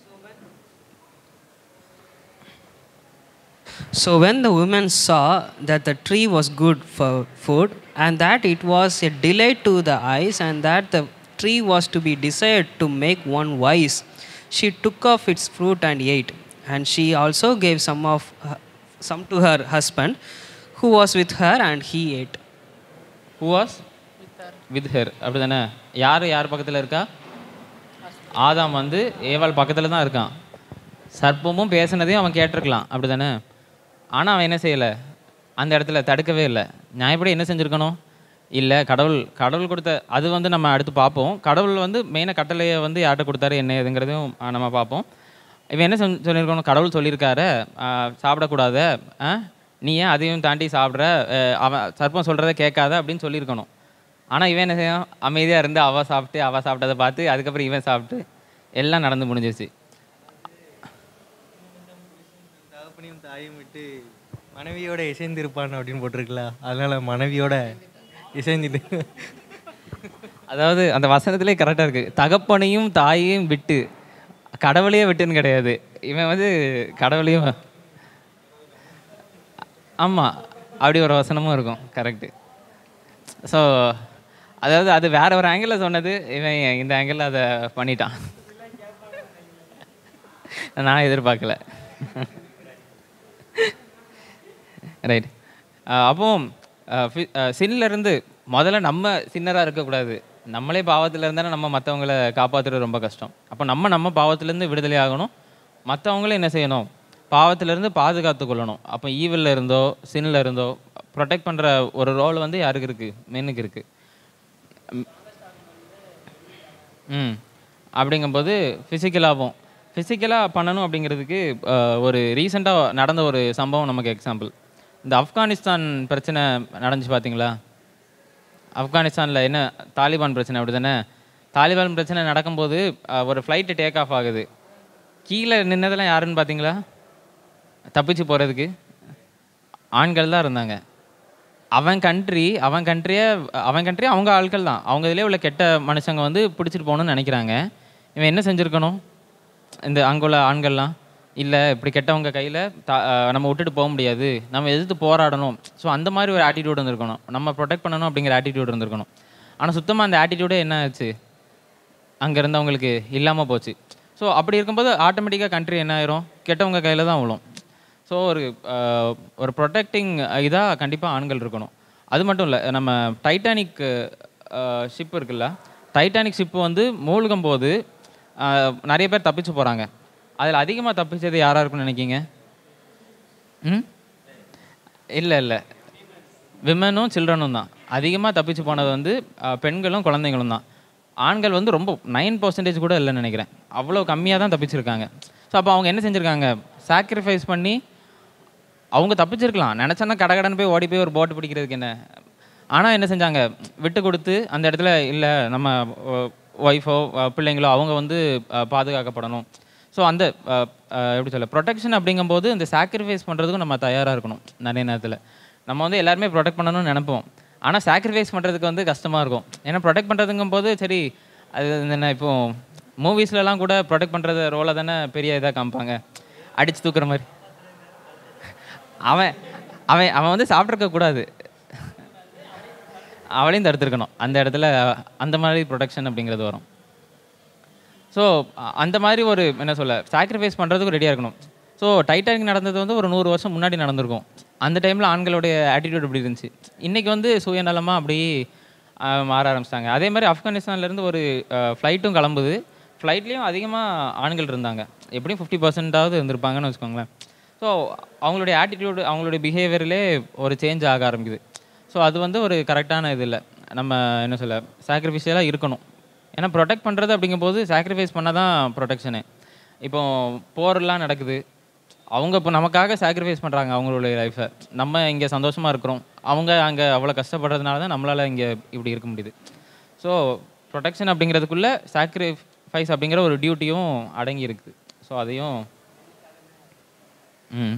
So when the woman saw that the tree was good for food, and that it was a delight to the eyes, and that the tree was to be desired to make one wise, she took off its fruit and ate. And she also gave some of her, some to her husband, who was with her, and he ate. Who was with her அப்படி தானே யார் யார் பக்கத்தில் இருக்கா ஆதாம் வந்து ஏவாள் பக்கத்தில் தான் இருக்கான் சர்ப்பமும் பேசுனதையும் அவன் கேட்டிருக்கலாம் அப்படி தானே ஆனால் அவன் என்ன செய்யலை அந்த இடத்துல தடுக்கவே இல்லை நியாயப்படி என்ன செஞ்சுருக்கணும் இல்லை கடவுள் கடவுள் கொடுத்த அது வந்து நம்ம அடுத்து பார்ப்போம் கடவுள் வந்து மெயினாக கட்டளையை வந்து யார்கிட்ட கொடுத்தாரு என்ன ஏதுங்கிறதையும் ஆ, நம்ம பார்ப்போம் இவன் என்ன சொல் சொல்லியிருக்கணும் கடவுள் சொல்லியிருக்காரு ஆ, சாப்பிடக்கூடாத ஆ, நீ ஏன் அதையும் தாண்டி சாப்பிட்ற அஹ், அவன் சர்ப்பம் சொல்கிறத கேட்காத அப்படின்னு சொல்லியிருக்கணும் ஆனால் இவன் என்ன செய்யும் அமைதியாக இருந்து அவள் சாப்பிட்டு அவள் சாப்பிட்டதை பார்த்து அதுக்கப்புறம் இவன் சாப்பிட்டு எல்லாம் நடந்து முடிஞ்சிருச்சு தகப்பனையும் தாயும் விட்டு மனைவியோட இசைந்திருப்பான் அப்படின்னு போட்டிருக்கலாம் அதனால மனைவியோட இசைந்துட்டு அதாவது அந்த வசனத்திலே கரெக்டாக இருக்குது தகப்பனையும் தாயையும் விட்டு கடவுளையே விட்டுன்னு கிடையாது இவன் வந்து கடவுளையும் ஆமாம் அப்படி ஒரு வசனமும் இருக்கும் கரெக்டு ஸோ அதாவது அது வேற ஒரு ஆங்கிளில் சொன்னது இவன் இந்த ஆங்கிளில் அதை பண்ணிட்டான் நான் எதிர்பார்க்கல ரைட் அப்போ சின்ல இருந்து முதல்ல நம்ம சின்னராக இருக்கக்கூடாது நம்மளே பாவத்தில் இருந்தாலும் நம்ம மற்றவங்கள காப்பாற்றுறது ரொம்ப கஷ்டம் அப்போ நம்ம நம்ம பாவத்திலேருந்து விடுதலை ஆகணும் மற்றவங்களும் என்ன செய்யணும் பாவத்திலேருந்து பாதுகாத்து கொள்ளணும் அப்போ ஈவில்ல இருந்தோ சின்ல இருந்தோ ப்ரொடெக்ட் பண்ணுற ஒரு ரோல் வந்து யாருக்கு இருக்குது மென்னுக்கு இருக்குது ம் அப்படிங்கும்போது ஃபிசிக்கலாகவும் ஃபிசிக்கலாக பண்ணணும் அப்படிங்கிறதுக்கு அஹ், ஒரு ரீசெண்டாக நடந்த ஒரு சம்பவம் நமக்கு எக்ஸாம்பிள் இந்த ஆப்கானிஸ்தான் பிரச்சனை நடந்துச்சு பார்த்தீங்களா ஆப்கானிஸ்தானில் என்ன தாலிபான் பிரச்சனை அப்படி தானே தாலிபான் பிரச்சனை நடக்கும்போது அஹ், ஒரு ஃப்ளைட்டு டேக் ஆஃப் ஆகுது கீழே நின்னதெல்லாம் யாருன்னு பார்த்தீங்களா தப்பிச்சு போகிறதுக்கு ஆண்கள் தான் இருந்தாங்க அவன் கண்ட்ரி அவன் கண்ட்ரியை அவன் கண்ட்ரி அவங்க ஆட்கள் தான் அவங்க இதிலே உள்ள கெட்ட மனுஷங்க வந்து பிடிச்சிட்டு போகணும்னு நினைக்கிறாங்க இவன் என்ன செஞ்சுருக்கணும் இந்த அங்குள்ள ஆண்கள்லாம் இல்லை இப்படி கெட்டவங்க கையில் நம்ம விட்டுட்டு போக முடியாது நம்ம எதிர்த்து போராடணும் ஸோ அந்த மாதிரி ஒரு ஆட்டிடியூட் இருந்திருக்கணும் நம்ம ப்ரொடெக்ட் பண்ணணும் அப்படிங்கிற ஆட்டிடியூட் இருந்திருக்கணும் ஆனால் சுத்தமாக அந்த ஆட்டிடியூடே என்ன ஆச்சு அங்கேருந்து அவங்களுக்கு இல்லாமல் போச்சு ஸோ அப்படி இருக்கும்போது ஆட்டோமேட்டிக்காக கண்ட்ரி என்ன ஆயிரும் கெட்டவங்க கையில் தான் விழும் ஸோ ஒரு ஆஹ், ஒரு ப்ரொடெக்டிங் இதாக கண்டிப்பாக ஆண்கள் இருக்கணும் அது மட்டும் இல்லை நம்ம டைட்டானிக் ஷிப் இருக்குல்ல டைட்டானிக் ஷிப்பு வந்து மூழ்கும் போது ஆஹ், நிறைய பேர் தப்பிச்சு போகிறாங்க அதில் அதிகமாக தப்பிச்சது யாராக இருக்கும்னு நினைக்கிங்க ம் இல்லை இல்லை விமனும் சில்ட்ரனும் தான் அதிகமாக தப்பிச்சு போனது வந்து அஹ், பெண்களும் குழந்தைங்களும் தான் ஆண்கள் வந்து ரொம்ப நைன் பர்சன்டேஜ் கூட இல்லைன்னு நினைக்கிறேன் அவ்வளோ கம்மியாக தான் தப்பிச்சிருக்காங்க ஸோ அப்போ அவங்க என்ன செஞ்சுருக்காங்க சாக்ரிஃபைஸ் பண்ணி அவங்க தப்பிச்சிருக்கலாம் நினச்சோன்னா கடகடன்னு போய் ஓடி போய் ஒரு போட்டு பிடிக்கிறதுக்கு என்ன ஆனால் என்ன செஞ்சாங்க விட்டு கொடுத்து அந்த இடத்துல இல்லை நம்ம ஒய்ஃபோ பிள்ளைங்களோ அவங்க வந்து அஹ், பாதுகாக்கப்படணும் ஸோ அந்த அஹ், அஹ், எப்படி சொல்ல ப்ரொடெக்ஷன் அப்படிங்கும்போது இந்த சாக்ரிஃபைஸ் பண்ணுறதுக்கும் நம்ம தயாராக இருக்கணும் நிறைய நேரத்தில் நம்ம வந்து எல்லாருமே ப்ரொடெக்ட் பண்ணணும்னு நினைப்போம் ஆனால் சாக்ரிஃபைஸ் பண்ணுறதுக்கு வந்து கஷ்டமாக இருக்கும் ஏன்னா ப்ரொடெக்ட் பண்ணுறதுங்கும் போது சரி அது என்ன இப்போ மூவிஸ்லலாம் கூட ப்ரொடெக்ட் பண்ணுறது ரோலை தானே பெரிய இதாக காமிப்பாங்க அடிச்சு தூக்குற மாதிரி அவன் அவன் அவன் வந்து சாப்பிட்ருக்க கூடாது அவளையும் தடுத்துருக்கணும் அந்த இடத்துல அந்த மாதிரி ப்ரொடெக்ஷன் அப்படிங்கிறது வரும் ஸோ அந்த மாதிரி ஒரு என்ன சொல்ல சாக்ரிஃபைஸ் பண்ணுறதுக்கு ரெடியாக இருக்கணும் ஸோ டைட்டானிக் நடந்தது வந்து ஒரு நூறு வருஷம் முன்னாடி நடந்திருக்கும் அந்த டைமில் ஆண்களுடைய ஆட்டிடியூட் அப்படி இருந்துச்சு இன்றைக்கி வந்து சுயநலமாக அப்படி ஆஹ், மாற ஆரம்பிச்சிட்டாங்க அதே மாதிரி ஆப்கானிஸ்தான்லேருந்து ஒரு ஃப்ளைட்டும் கிளம்புது ஃப்ளைட்லேயும் அதிகமாக ஆண்கள் இருந்தாங்க எப்படியும் ஃபிஃப்டி பர்சன்டாவது இருந்திருப்பாங்கன்னு வச்சுக்கோங்களேன் ஸோ அவங்களுடைய ஆட்டிடியூடு அவங்களுடைய பிஹேவியர்லே ஒரு சேஞ்ச் ஆக ஆரம்பிக்குது ஸோ அது வந்து ஒரு கரெக்டான இது இல்லை நம்ம என்ன சொல்ல சாக்ரிஃபிஷியலாக இருக்கணும் ஏன்னா ப்ரொடெக்ட் பண்ணுறது அப்படிங்கும்போது சாக்ரிஃபைஸ் பண்ண தான் ப்ரொடெக்ஷனு இப்போ போரெல்லாம் நடக்குது அவங்க இப்போ நமக்காக சாக்ரிஃபைஸ் பண்ணுறாங்க அவங்களுடைய லைஃப்பை நம்ம இங்கே சந்தோஷமாக இருக்கிறோம் அவங்க அங்கே அவ்வளோ கஷ்டப்படுறதுனால தான் நம்மளால் இங்கே இப்படி இருக்க முடியுது ஸோ ப்ரொடெக்ஷன் அப்படிங்கிறதுக்குள்ளே சாக்ரிஃபைஸ் அப்படிங்கிற ஒரு டியூட்டியும் அடங்கி இருக்குது ஸோ அதையும் ம்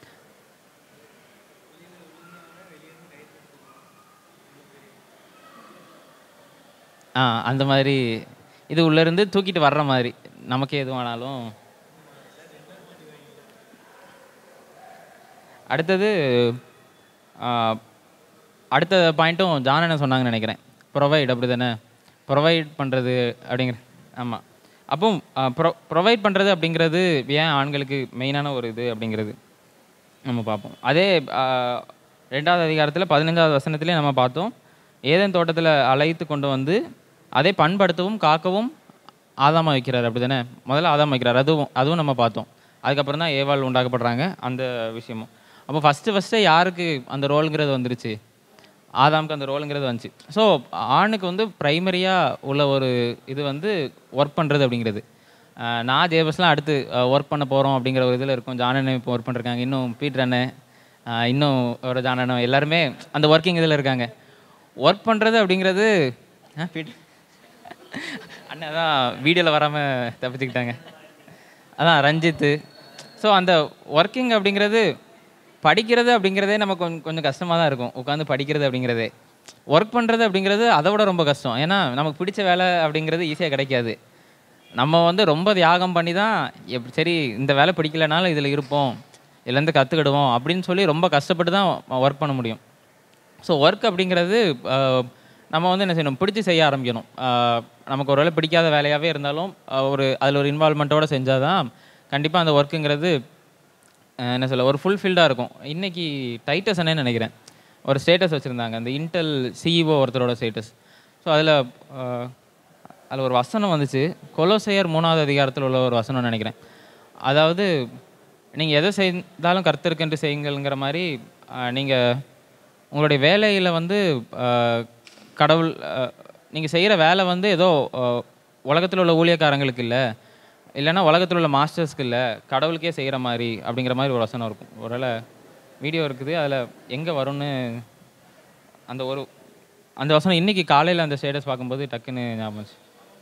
ஆ அந்த மாதிரி இது உள்ளேருந்து தூக்கிட்டு வர்ற மாதிரி நமக்கே எதுவும் ஆனாலும் அடுத்தது ஆ, அடுத்த பாயிண்ட்டும் ஜான் என்ன சொன்னாங்கன்னு நினைக்கிறேன் ப்ரொவைட் அப்படி தானே ப்ரொவைட் பண்ணுறது அப்படிங்கிற ஆமாம் அப்போ ப்ரொ ப்ரொவைட் பண்ணுறது அப்படிங்கிறது ஏன் ஆண்களுக்கு மெயினான ஒரு இது அப்படிங்கிறது நம்ம பார்ப்போம் அதே ஆ, ரெண்டாவது அதிகாரத்தில் பதினஞ்சாவது வசனத்திலே நம்ம பார்த்தோம் ஏதேன் தோட்டத்தில் அழைத்து கொண்டு வந்து அதை பண்படுத்தவும் காக்கவும் ஆதாமா வைக்கிறார் அப்படி தானே முதல்ல ஆதாம் வைக்கிறார் அதுவும் அதுவும் நம்ம பார்த்தோம் அதுக்கப்புறம் தான் ஏவாள் உண்டாக்கப்படுறாங்க அந்த விஷயமும் அப்போ ஃபஸ்ட்டு ஃபஸ்ட்டு யாருக்கு அந்த ரோலுங்கிறது வந்துருச்சு ஆதாமுக்கு அந்த ரோலுங்கிறது வந்துச்சு ஸோ ஆணுக்கு வந்து ப்ரைமரியாக உள்ள ஒரு இது வந்து ஒர்க் பண்ணுறது அப்படிங்கிறது ஆஹ் நான் ஜேபஸ்லாம் அடுத்து ஒர்க் பண்ண போகிறோம் அப்படிங்கிற ஒரு இதில் இருக்கும் ஜானனை இப்போ ஒர்க் பண்ணிருக்காங்க இன்னும் பீட்டர் அண்ணன் ஆஹ் இன்னும் ஒரு ஜானனம் எல்லாருமே அந்த ஒர்க்கிங் இதில் இருக்காங்க ஒர்க் பண்ணுறது அப்படிங்கிறது ஆ பீட்டர் அண்ணன் அதான் வீடியோவில் வராமல் தப்பிச்சுக்கிட்டாங்க அதான் ரஞ்சித்து ஸோ அந்த ஒர்க்கிங் அப்படிங்கிறது படிக்கிறது அப்படிங்கிறதே நமக்கு கொஞ்சம் கொஞ்சம் கஷ்டமாக தான் இருக்கும் உட்காந்து படிக்கிறது அப்படிங்கிறதே ஒர்க் பண்ணுறது அப்படிங்கிறது அதை விட ரொம்ப கஷ்டம் ஏன்னா நமக்கு பிடிச்ச வேலை அப்படிங்கிறது ஈஸியாக கிடைக்காது நம்ம வந்து ரொம்ப தியாகம் பண்ணி தான் எப்படி சரி இந்த வேலை பிடிக்கலனாலும் இதில் இருப்போம் இதுலேருந்து கற்றுக்கிடுவோம் அப்படின்னு சொல்லி ரொம்ப கஷ்டப்பட்டு தான் ஒர்க் பண்ண முடியும் ஸோ ஒர்க் அப்படிங்கிறது ஆஹ், நம்ம வந்து என்ன செய்யணும் பிடிச்சி செய்ய ஆரம்பிக்கணும் ஆஹ், நமக்கு ஒரு வேளை பிடிக்காத வேலையாகவே இருந்தாலும் ஆஹ், ஒரு அதில் ஒரு இன்வால்மெண்ட்டோட செஞ்சால் தான் கண்டிப்பாக அந்த ஒர்க்குங்கிறது ஆஹ், என்ன சொல்ல ஒரு ஃபுல்ஃபில்டாக இருக்கும் இன்றைக்கி டைட்டஸ் என்னன்னு நினைக்கிறேன் ஒரு ஸ்டேட்டஸ் வச்சுருந்தாங்க அந்த இன்டெல் சிஇஓ ஒருத்தரோட ஸ்டேட்டஸ் ஸோ அதில் அதில் ஒரு வசனம் வந்துச்சு கொலோசையர் மூணாவது அதிகாரத்தில் உள்ள ஒரு வசனம்னு நினைக்கிறேன் அதாவது நீங்கள் எதை செய்தாலும் கர்த்தருக்கென்று செய்யுங்கள்ங்கிற மாதிரி நீங்கள் உங்களுடைய வேலையில் வந்து ஆஹ், கடவுள் நீங்கள் செய்கிற வேலை வந்து ஏதோ உலகத்தில் உள்ள ஊழியக்காரங்களுக்கு இல்லை இல்லைன்னா உலகத்தில் உள்ள மாஸ்டர்ஸ்க்கு இல்லை கடவுளுக்கே செய்கிற மாதிரி அப்படிங்கிற மாதிரி ஒரு வசனம் இருக்கும் ஒருவேளை வீடியோ இருக்குது அதில் எங்கே வரும்னு அந்த ஒரு அந்த வசனம் இன்னைக்கு காலையில் அந்த ஸ்டேட்டஸ் பார்க்கும்போது டக்குன்னு ஞாபகம் வந்துச்சு.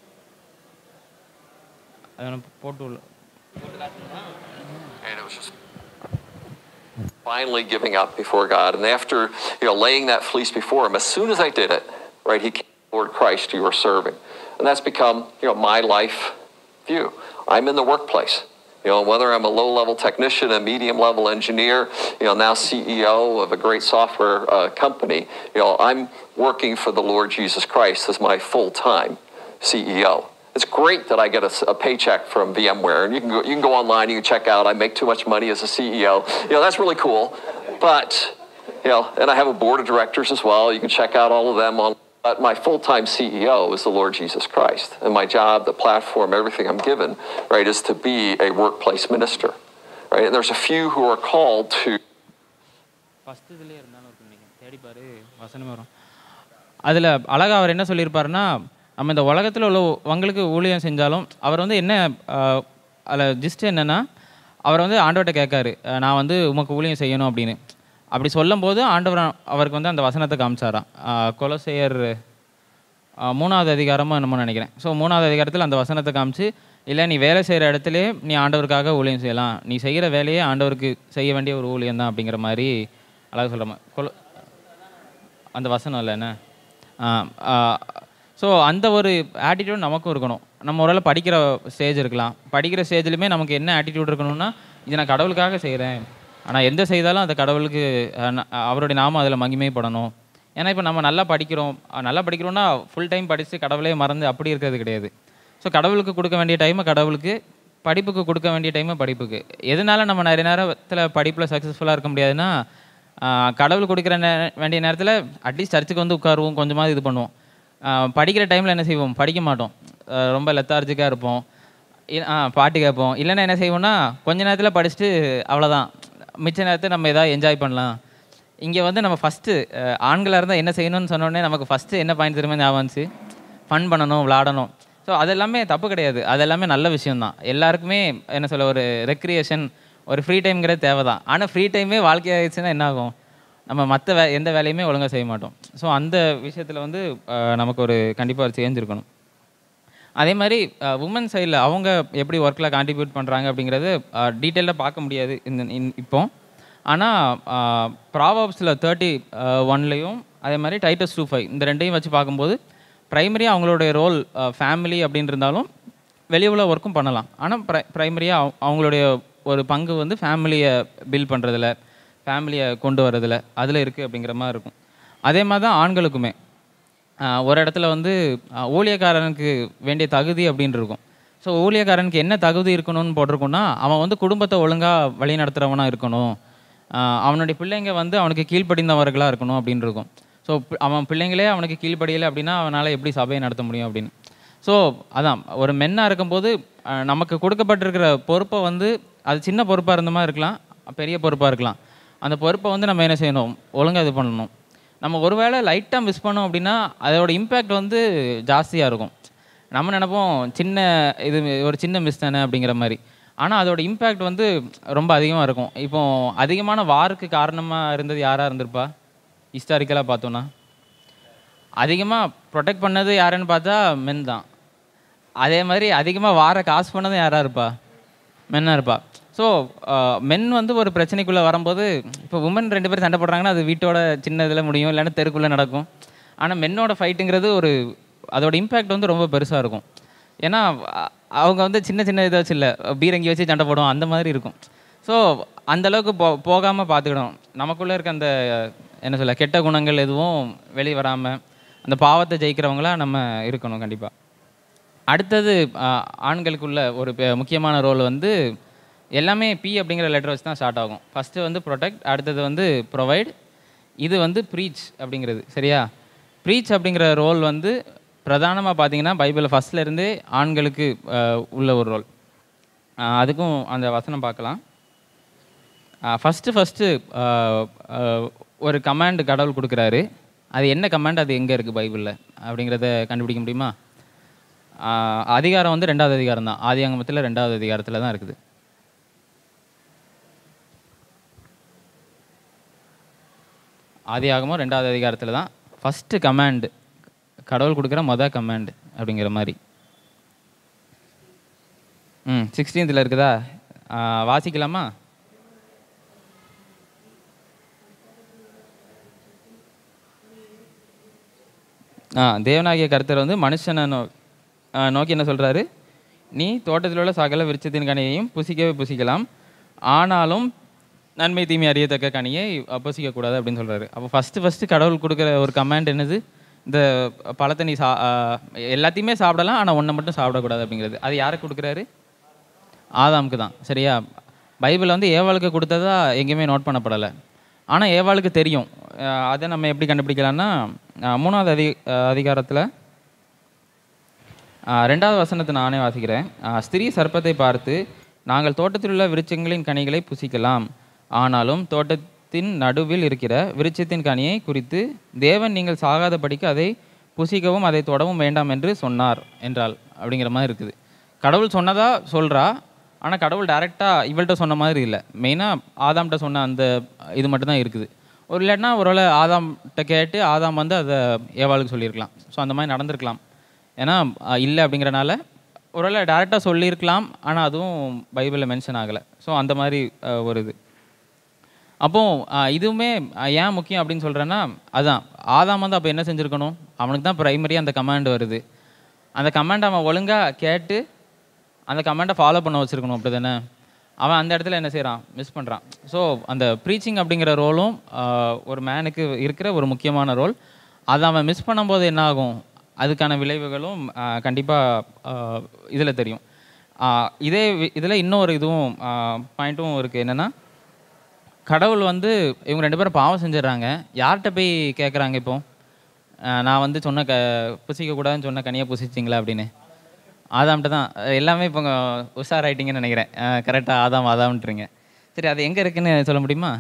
அதை நான் போட்டு உள்ள And it was just finally giving up before God. And after, you know, laying that fleece before him, as soon as I did it, right, he came, Lord Christ, you are serving. And that's become, you know, my life view. I'm in the workplace. You know, whether I'm a low-level technician, a medium-level engineer, you know, now CEO of a great software uh, company, you know, I'm working for the Lord Jesus Christ as my full-time CEO. it's great that I get a, s- a paycheck from VMware, and you can go you can go online, you can check out. I make too much money as a CEO. You know that's really cool, but you know, and I have a board of directors as well. You can check out all of them on. But my full-time CEO is the Lord Jesus Christ, and my job, the platform, everything I'm given, right, is to be a workplace minister, right. And there's a few who are called to first இதுலேயே இருந்தாலும் இருக்கும் நீங்கள் தேடிப்பாரு வசனமே வரும் அதில் அழகா அவர் என்ன சொல்லியிருப்பாருன்னா நம்ம இந்த உலகத்தில் உள்ளவங்களுக்கு ஊழியம் செஞ்சாலும் அவர் வந்து என்ன அதில் ஜிஸ்ட் என்னென்னா அவர் வந்து ஆண்டவர்கிட்ட கேட்காரு அஹ், நான் வந்து உமக்கு ஊழியம் செய்யணும் அப்படின்னு அப்படி சொல்லும்போது ஆண்டவர் அவருக்கு வந்து அந்த வசனத்தை காமிச்சாராம் அஹ், கொலோசையர் அஹ், மூணாவது அதிகாரமாக என்னமோ நினைக்கிறேன் ஸோ மூணாவது அதிகாரத்தில் அந்த வசனத்தை காமிச்சு இல்லை நீ வேலை செய்கிற இடத்துலே நீ ஆண்டவருக்காக ஊழியம் செய்யலாம் நீ செய்கிற வேலையே ஆண்டவருக்கு செய்ய வேண்டிய ஒரு ஊழியம் தான் அப்படிங்கிற மாதிரி அழகாக சொல்கிற மாதிரி கொல அந்த வசனம் இல்லை என்ன ஸோ அந்த ஒரு ஆட்டிடியூட் நமக்கும் இருக்கணும் நம்ம ஓரளவு படிக்கிற ஸ்டேஜ் இருக்கலாம் படிக்கிற ஸ்டேஜ்லையுமே நமக்கு என்ன ஆட்டிடியூட் இருக்கணும்னா இது நான் கடவுளுக்காக செய்கிறேன் ஆனால் எந்த செய்தாலும் அந்த கடவுளுக்கு அஹ், ந- அவருடைய நாமம் அதில் மகிமைப்படணும் ஏன்னா இப்போ நம்ம நல்லா படிக்கிறோம் அஹ், நல்லா படிக்கிறோம்னா ஃபுல் டைம் படித்து கடவுளே மறந்து அப்படி இருக்கிறது கிடையாது ஸோ கடவுளுக்கு கொடுக்க வேண்டிய டைமை கடவுளுக்கு படிப்புக்கு கொடுக்க வேண்டிய டைமை படிப்புக்கு எதனால நம்ம நிறைய நேரத்தில் படிப்பில் சக்ஸஸ்ஃபுல்லாக இருக்க முடியாதுன்னா ஆஹ் கடவுள் கொடுக்குற நே வேண்டிய நேரத்தில் அட்லீஸ்ட் சர்ச்சுக்கு வந்து உட்காருவோம் கொஞ்சமாவது இது பண்ணுவோம் ஆஹ் படிக்கிற டைமில் என்ன செய்வோம் படிக்க மாட்டோம் ஆஹ் ரொம்ப லெத்தார்ஜிக்காக இருப்போம் இ- ஆ பாட்டு கேட்போம் இல்லைன்னா என்ன செய்வோம்னா கொஞ்ச நேரத்தில் படிச்சுட்டு அவ்வளோதான் மிச்ச நேரத்தை நம்ம எதாவது என்ஜாய் பண்ணலாம் இங்கே வந்து நம்ம ஃபஸ்ட்டு ஆண்களாக இருந்தால் என்ன செய்யணும்னு சொன்னோடனே நமக்கு ஃபஸ்ட்டு என்ன பாயிண்ட் திரும்ப ஞாபகம் வந்துச்சு ஃபன் பண்ணணும் விளாடணும் ஸோ அதெல்லாமே தப்பு கிடையாது அதெல்லாமே நல்ல விஷயம்தான் எல்லாருக்குமே என்ன சொல்ல ஒரு ரெக்ரியேஷன் ஒரு ஃப்ரீ டைம்ங்கிறது தேவை தான் ஆனால் ஃப்ரீ டைமே வாழ்க்கையாகிடுச்சுன்னா என்ன ஆகும் நம்ம மற்ற வே எந்த வேலையுமே ஒழுங்காக செய்ய மாட்டோம் ஸோ அந்த விஷயத்தில் வந்து அஹ், நமக்கு ஒரு கண்டிப்பாக ஒரு சேஞ்ச் இருக்கணும் அதே மாதிரி உமன் சைடில் அவங்க எப்படி ஒர்க்கில் கான்ட்ரிபியூட் பண்ணுறாங்க அப்படிங்கிறது டீட்டெயிலாக பார்க்க முடியாது இந்த இன்- இப்போ ஆனால் ப்ராவப்ஸில் தேர்ட்டி ஒன்லேயும் அதே மாதிரி டைட்டஸ் டூ ஃபைவ் இந்த ரெண்டையும் வச்சு பார்க்கும்போது ப்ரைமரியாக அவங்களுடைய ரோல் ஃபேமிலி அப்படின்னு இருந்தாலும் வெளியே உள்ள ஒர்க்கும் பண்ணலாம் ஆனால் ப்ரை ப்ரைமரியாக அவங்களுடைய ஒரு பங்கு வந்து ஃபேமிலியை பில்ட் பண்ணுறதுல ஃபேமிலியை கொண்டு வரதுல அதில் இருக்குது அப்படிங்கிற மாதிரி இருக்கும் அதே மாதிரி தான் ஆண்களுக்குமே ஆஹ் ஒரு இடத்துல வந்து ஆஹ் ஊழியக்காரனுக்கு வேண்டிய தகுதி அப்படின்னு இருக்கும் ஸோ ஊழியக்காரனுக்கு என்ன தகுதி இருக்கணும்னு போட்டிருக்கோம்னா அவன் வந்து குடும்பத்தை ஒழுங்காக வழி நடத்துகிறவனாக இருக்கணும் ஆஹ் அவனுடைய பிள்ளைங்க வந்து அவனுக்கு கீழ்ப்படிந்தவர்களாக இருக்கணும் அப்படின்னு இருக்கும் ஸோ அவன் பிள்ளைங்களே அவனுக்கு கீழ்ப்படியலை அப்படின்னா அவனால் எப்படி சபையை நடத்த முடியும் அப்படின்னு ஸோ அதான் ஒரு மென்னாக இருக்கும்போது ஆஹ் நமக்கு கொடுக்கப்பட்டிருக்கிற பொறுப்பை வந்து அது சின்ன பொறுப்பாக இருந்த மாதிரி இருக்கலாம் பெரிய பொறுப்பாக இருக்கலாம் அந்த பொறுப்பை வந்து நம்ம என்ன செய்யணும் ஒழுங்காக இது பண்ணணும் நம்ம ஒருவேளை லைட்டாக மிஸ் பண்ணோம் அப்படின்னா அதோட இம்பேக்ட் வந்து ஜாஸ்தியாக இருக்கும் நம்ம நினைப்போம் சின்ன இது ஒரு சின்ன மிஸ் தானே அப்படிங்கிற மாதிரி ஆனால் அதோட இம்பேக்ட் வந்து ரொம்ப அதிகமாக இருக்கும் இப்போ அதிகமான வாருக்கு காரணமாக இருந்தது யாராக இருந்திருப்பா ஹிஸ்டாரிக்கலாக பார்த்தோன்னா அதிகமாக ப்ரொடெக்ட் பண்ணது யாருன்னு பார்த்தா மென் தான் அதே மாதிரி அதிகமாக வார காசு பண்ணதும் யாராக இருப்பா மென்னாக இருப்பா ஸோ மென் வந்து ஒரு பிரச்சனைக்குள்ளே வரும்போது இப்போ உமன் ரெண்டு பேரும் சண்டை போடுறாங்கன்னா அது வீட்டோட சின்ன இதில் முடியும் இல்லைன்னா தெருக்குள்ளே நடக்கும் ஆனால் மென்னோட ஃபைட்டுங்கிறது ஒரு அதோட இம்பேக்ட் வந்து ரொம்ப பெருசாக இருக்கும் ஏன்னா அ- அவங்க வந்து சின்ன சின்ன இதை வச்சு இல்லை பீரங்கி வச்சு சண்டை போடும் அந்த மாதிரி இருக்கும் ஸோ அந்தளவுக்கு போ போகாமல் பார்த்துக்கணும் நமக்குள்ளே இருக்க அந்த என்ன சொல்ல கெட்ட குணங்கள் எதுவும் வெளியே வராமல் அந்த பாவத்தை ஜெயிக்கிறவங்களா நம்ம இருக்கணும் கண்டிப்பாக அடுத்தது ஆஹ், ஆண்களுக்குள்ள ஒரு பெ- முக்கியமான ரோல் வந்து எல்லாமே பி அப்படிங்கிற லெட்டர் வச்சு தான் ஸ்டார்ட் ஆகும் ஃபஸ்ட்டு வந்து ப்ரொடெக்ட் அடுத்தது வந்து ப்ரொவைட் இது வந்து ப்ரீச் அப்படிங்கிறது சரியா ப்ரீச் அப்படிங்கிற ரோல் வந்து பிரதானமாக பார்த்தீங்கன்னா பைபிளில் ஃபஸ்ட்ல இருந்தே ஆண்களுக்கு ஆஹ், உள்ள ஒரு ரோல் அதுக்கும் அந்த வசனம் பார்க்கலாம் ஃபஸ்ட்டு ஃபஸ்ட்டு ஒரு கமாண்ட் கடவுள் கொடுக்குறாரு அது என்ன கமாண்ட் அது எங்கே இருக்குது பைபிளில் அப்படிங்கிறத கண்டுபிடிக்க முடியுமா ஆஹ் அதிகாரம் வந்து ரெண்டாவது அதிகாரம் தான் ஆதியாங்கமத்தில் ரெண்டாவது அதிகாரத்தில் தான் இருக்குது ஆதியாகமம் ரெண்டாவது அதிகாரத்தில் தான் ஃபஸ்ட்டு கமாண்டு கடவுள் கொடுக்குற மொதல் கமாண்டு அப்படிங்கிற மாதிரி ம் சிக்ஸ்டீன்த்தில் இருக்குதா ஆஹ் வாசிக்கலாமா ஆ தேவனாகிய கர்த்தர் வந்து மனுஷனை நோ ஆ, நோக்கி என்ன சொல்கிறாரு நீ தோட்டத்தில் உள்ள சகல விருட்சத்தின் கனியையும் புசிக்கவே புசிக்கலாம் ஆனாலும் நன்மை தீமை அறியத்தக்க கனியை அ, புசிக்கக்கூடாது அப்படின்னு சொல்கிறாரு அப்போ ஃபஸ்ட்டு ஃபஸ்ட்டு கடவுள் கொடுக்குற ஒரு கமாண்ட் என்னது இந்த பழத்தை நீ சா ஆஹ் எல்லாத்தையுமே சாப்பிடலாம் ஆனால் ஒன்றை மட்டும் சாப்பிடக்கூடாது அப்படிங்கிறது அது யாருக்கு கொடுக்குறாரு ஆதாமுக்கு தான் சரியா பைபிள் வந்து ஏவாளுக்கு கொடுத்ததா எங்கேயுமே நோட் பண்ணப்படலை ஆனால் ஏவாளுக்கு தெரியும் அஹ் அதை நம்ம எப்படி கண்டுபிடிக்கலாம்னா அஹ் மூணாவது அதி அதிகாரத்தில் ரெண்டாவது வசனத்தை நானே வாசிக்கிறேன் அஹ் ஸ்திரீ சர்ப்பத்தை பார்த்து நாங்கள் தோட்டத்தில் உள்ள விருட்சங்களின் கனிகளை புசிக்கலாம் ஆனாலும் தோட்டத்தின் நடுவில் இருக்கிற விருட்சத்தின் கனியை குறித்து தேவன் நீங்கள் சாகாதபடிக்கு அதை புசிக்கவும் அதை தொடவும் வேண்டாம் என்று சொன்னார் என்றால் அப்படிங்கிற மாதிரி இருக்குது கடவுள் சொன்னதா சொல்றா ஆனால் கடவுள் டைரெக்டாக இவள்கிட்ட சொன்ன மாதிரி இல்லை மெயினாக ஆதாம்கிட்ட சொன்ன அந்த இது மட்டும் தான் இருக்குது ஒரு இல்லாட்டினா ஒருவேளை ஆதாம்கிட்ட கேட்டு ஆதாம் வந்து அதை ஏவாளுக்கு சொல்லியிருக்கலாம் ஸோ அந்த மாதிரி நடந்திருக்கலாம் ஏன்னா இல்லை அப்படிங்கிறனால ஒருவேளை டேரெக்டாக சொல்லியிருக்கலாம் ஆனால் அதுவும் பைபிளில் மென்ஷன் ஆகலை ஸோ அந்த மாதிரி அஹ், ஒரு இது அப்போ அஹ், இதுவுமே அஹ், ஏன் முக்கியம் அப்படின்னு சொல்கிறேன்னா அதான் ஆதாம் வந்து அப்போ என்ன செஞ்சுருக்கணும் அவனுக்கு தான் ப்ரைமரி அந்த கமாண்ட் வருது அந்த கமாண்ட் அவன் ஒழுங்காக கேட்டு அந்த கமாண்டை ஃபாலோ பண்ண வச்சுருக்கணும் அப்படி தானே அவன் அந்த இடத்துல என்ன செய்கிறான் மிஸ் பண்ணுறான் ஸோ அந்த ப்ரீச்சிங் அப்படிங்கிற ரோலும் ஒரு மேனுக்கு இருக்கிற ஒரு முக்கியமான ரோல் அதை அவன் மிஸ் பண்ணும்போது என்ன ஆகும் அதுக்கான விளைவுகளும் கண்டிப்பாக இதில் தெரியும் ஆஹ் இதே இதில் இன்னொரு இதுவும் பாயிண்ட்டும் இருக்குது என்னென்னா கடவுள் வந்து இவங்க ரெண்டு பேரும் பாவம் செஞ்சிடுறாங்க யார்கிட்ட போய் கேட்குறாங்க இப்போ ஆஹ் நான் வந்து சொன்ன க புசிக்கக்கூடாதுன்னு சொன்ன கனியை புசிச்சிங்களா அப்படின்னு ஆதாம்கிட்ட தான் எல்லாமே இப்போ உஷாராயிட்டீங்கன்னு நினைக்கிறேன் கரெக்டாக ஆதாம் ஆதாம்ன்றீங்க சரி அது எங்கே இருக்குன்னு சொல்ல முடியுமா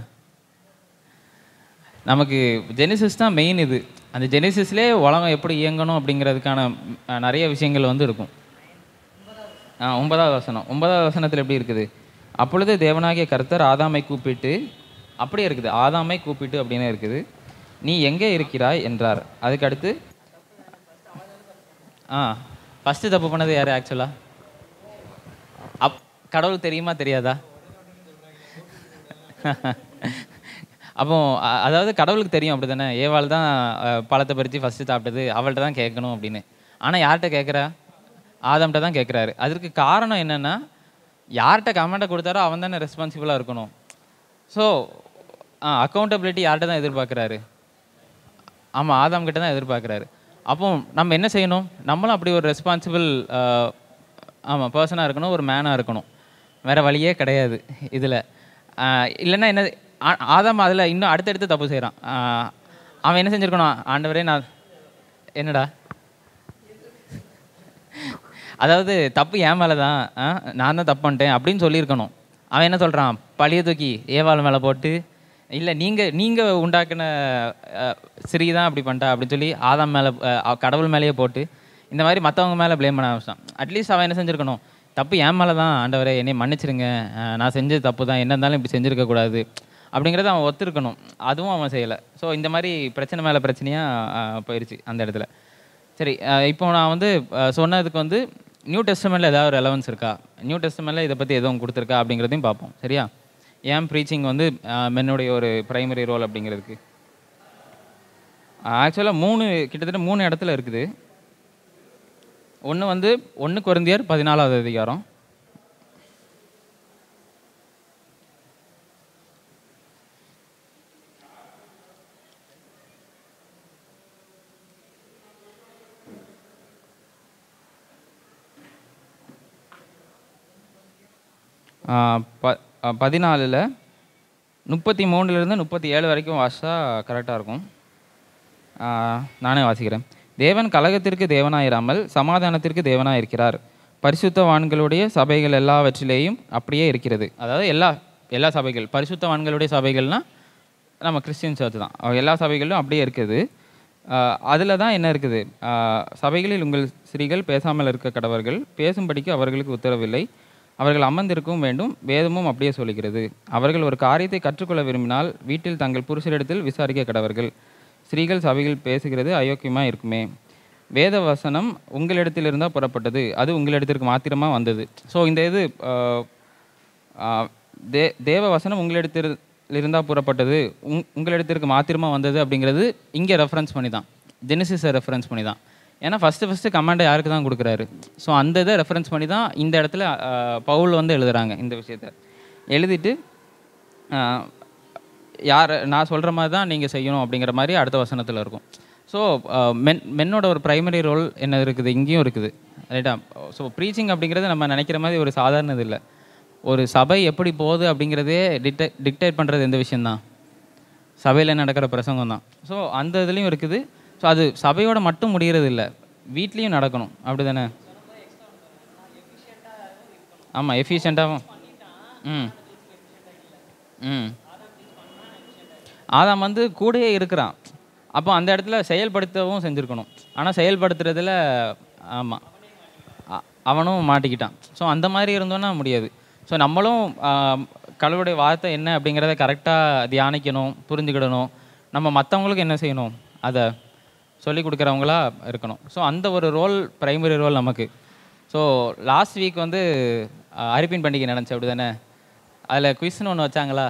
நமக்கு ஜெனிசிஸ் தான் மெயின் இது அந்த ஜெனிசிஸ்லேயே உலகம் எப்படி இயங்கணும் அப்படிங்கிறதுக்கான அஹ், நிறைய விஷயங்கள் வந்து இருக்கும் ஆ ஒன்பதாவது வசனம் ஒன்பதாவது வசனத்தில் எப்படி இருக்குது அப்பொழுது தேவனாகிய கர்த்தர் ஆதாமை கூப்பிட்டு அப்படியே இருக்குது ஆதாமை கூப்பிட்டு அப்படின்னு இருக்குது நீ எங்கே இருக்கிறாய் என்றார் அதுக்கு அடுத்து ஆ ஃபஸ்ட்டு தப்பு பண்ணது யார் ஆக்சுவலாக அப் கடவுளுக்கு தெரியுமா தெரியாதா அப்போ அ- அதாவது கடவுளுக்கு தெரியும் அப்படி தானே ஏவாள் தான் அஹ், பழத்தை பறித்து ஃபஸ்ட்டு சாப்பிட்டது அவள்கிட்ட தான் கேட்கணும் அப்படின்னு ஆனால் யார்கிட்ட கேட்குறா ஆதம்கிட்ட தான் கேட்குறாரு அதற்கு காரணம் என்னென்னா யார்கிட்ட கமெண்ட்டை கொடுத்தாரோ அவன் தானே ரெஸ்பான்சிபிளாக இருக்கணும் ஸோ அக்கௌண்டபிலிட்டி யார்கிட்ட தான் எதிர்பார்க்குறாரு ஆமாம் ஆதாம் கிட்ட தான் எதிர்பார்க்குறாரு அப்போ நம்ம என்ன செய்யணும் நம்மளும் அப்படி ஒரு ரெஸ்பான்சிபிள் ஆமாம் பர்சனாக இருக்கணும் ஒரு மேனாக இருக்கணும் வேறு வழியே கிடையாது இதில் இல்லைன்னா என்ன ஆ- ஆதாம் அதில் இன்னும் அடுத்தடுத்து தப்பு செய்கிறான் அவன் என்ன செஞ்சுருக்கணும் ஆண்டவரே நான் என்னடா அதாவது தப்பு என் மேலே தான் ஆ, நான் தான் தப்பு பண்ணிட்டேன் அப்படின்னு சொல்லியிருக்கணும் அவன் என்ன சொல்கிறான் பழைய தூக்கி ஏவாள் மேலே போட்டு இல்லை நீங்கள் நீங்கள் உண்டாக்குன ஸ்ரீ தான் அப்படி பண்ணிட்டா அப்படின்னு சொல்லி ஆதாம் மேலே கடவுள் மேலேயே போட்டு இந்த மாதிரி மற்றவங்க மேலே ப்ளேம் பண்ண ஆரம்பிச்சான் அட்லீஸ்ட் அவன் என்ன செஞ்சுருக்கணும் தப்பு என் மேலே தான் ஆண்டவரே என்னை மன்னிச்சிருங்க அஹ், நான் செஞ்சது தப்பு தான் என்ன இருந்தாலும் இப்படி செஞ்சுருக்க கூடாது அப்படிங்கிறத அவன் ஒத்துருக்கணும் அதுவும் அவன் செய்யலை ஸோ இந்த மாதிரி பிரச்சனை மேலே பிரச்சனையாக போயிடுச்சு அந்த இடத்துல சரி அஹ் இப்போ நான் வந்து அஹ், சொன்னதுக்கு வந்து நியூ டெஸ்டமெண்ட்டில் ஏதாவது ரெலவன்ஸ் இருக்கா நியூ டெஸ்டமெண்ட்டில் இதை பற்றி எதுவும் கொடுத்துருக்கா அப்படிங்கிறதையும் பார்ப்போம் சரியா ஏன் ப்ரீச்சிங் வந்து அஹ், மென்னுடைய ஒரு பிரைமரி ரோல் அப்படிங்கிறதுக்கு ஆக்சுவலாக மூணு கிட்டத்தட்ட மூணு இடத்துல இருக்குது ஒன்று வந்து ஒன்று குறைந்தியர் பதினாலாவது அதிகாரம் ப பதினாலில் முப்பத்தி மூணுலேருந்து முப்பத்தி ஏழு வரைக்கும் வாசித்தா கரெக்டாக இருக்கும் ஆ, நானே வாசிக்கிறேன் தேவன் கலகத்திற்கு தேவனாயிராமல் சமாதானத்திற்கு தேவனாய் இருக்கிறார் பரிசுத்தவான்களுடைய சபைகள் எல்லாவற்றிலேயும் அப்படியே இருக்கிறது அதாவது எல்லா எல்லா சபைகள் பரிசுத்தவான்களுடைய சபைகள்னால் நம்ம கிறிஸ்டியன் சர்ச் தான் அவ எல்லா சபைகளிலும் அப்படியே இருக்குது அதில் தான் என்ன இருக்குது ஆ, சபைகளில் உங்கள் ஸ்திரீகள் பேசாமல் இருக்க கடவர்கள் பேசும்படிக்கு அவர்களுக்கு உத்தரவில்லை அவர்கள் அமர்ந்திருக்கவும் வேண்டும் வேதமும் அப்படியே சொல்லுகிறது அவர்கள் ஒரு காரியத்தை கற்றுக்கொள்ள விரும்பினால் வீட்டில் தங்கள் புருஷரிடத்தில் விசாரிக்க கடவர்கள் ஸ்திரீகள் சபைகள் பேசுகிறது அயோக்கியமாக இருக்குமே வேத வசனம் உங்களிடத்தில் இருந்தால் புறப்பட்டது அது உங்களிடத்திற்கு மாத்திரமா வந்தது ஸோ இந்த இது ஆஹ், ஆஹ், தே தேவ வசனம் உங்களிடத்தில் இருந்தால் புறப்பட்டது உங் உங்களிடத்திற்கு மாத்திரமா வந்தது அப்படிங்கிறது இங்கே ரெஃபரன்ஸ் பண்ணி தான் ஜெனிசிஸை ரெஃபரன்ஸ் பண்ணி தான் ஏன்னா ஃபஸ்ட்டு ஃபஸ்ட்டு கமாண்டை யாருக்கு தான் கொடுக்குறாரு ஸோ அந்த இதை ரெஃபரன்ஸ் பண்ணி தான் இந்த இடத்துல ஆஹ், பவுல் வந்து எழுதுறாங்க இந்த விஷயத்த எழுதிட்டு ஆஹ், யார் நான் சொல்கிற மாதிரி தான் நீங்கள் செய்யணும் அப்படிங்கிற மாதிரி அடுத்த வசனத்தில் இருக்கும் ஸோ மென் மென்னோட ஒரு ப்ரைமரி ரோல் என்ன இருக்குது இங்கேயும் இருக்குது ரைட்டா ஸோ ப்ரீச்சிங் அப்படிங்கிறது நம்ம நினைக்கிற மாதிரி ஒரு சாதாரண இது இல்லை ஒரு சபை எப்படி போகுது அப்படிங்கிறதே டிக்டே டிக்டேட் பண்ணுறது எந்த விஷயந்தான் சபையில் நடக்கிற பிரசங்கம் தான் ஸோ அந்த இதுலேயும் இருக்குது ஸோ அது சபையோட மட்டும் முடிகிறது இல்லை வீட்லேயும் நடக்கணும் அப்படி தானே ஆமாம் எஃபிஷியண்ட்டாகவும் ம் ம் ஆதாம் வந்து கூடயே இருக்கிறான் அப்போ அந்த இடத்துல செயல்படுத்தவும் செஞ்சுருக்கணும் ஆனால் செயல்படுத்துறதுல ஆமாம் அவனும் மாட்டிக்கிட்டான் ஸோ அந்த மாதிரி இருந்தோன்னா முடியாது ஸோ நம்மளும் ஆம், கடவுளுடைய வார்த்தை என்ன அப்படிங்கிறத கரெக்டாக தியானிக்கணும் புரிஞ்சுக்கிடணும் நம்ம மற்றவங்களுக்கு என்ன செய்யணும் அதை சொல்லி கொடுக்குறவங்களா இருக்கணும் ஸோ அந்த ஒரு ரோல் பிரைமரி ரோல் நமக்கு ஸோ லாஸ்ட் வீக் வந்து ஆ, அரிப்பின் பண்டிகை நடந்துச்சு அப்படி தானே அதில் குவிஸ்னு ஒன்று வச்சாங்களா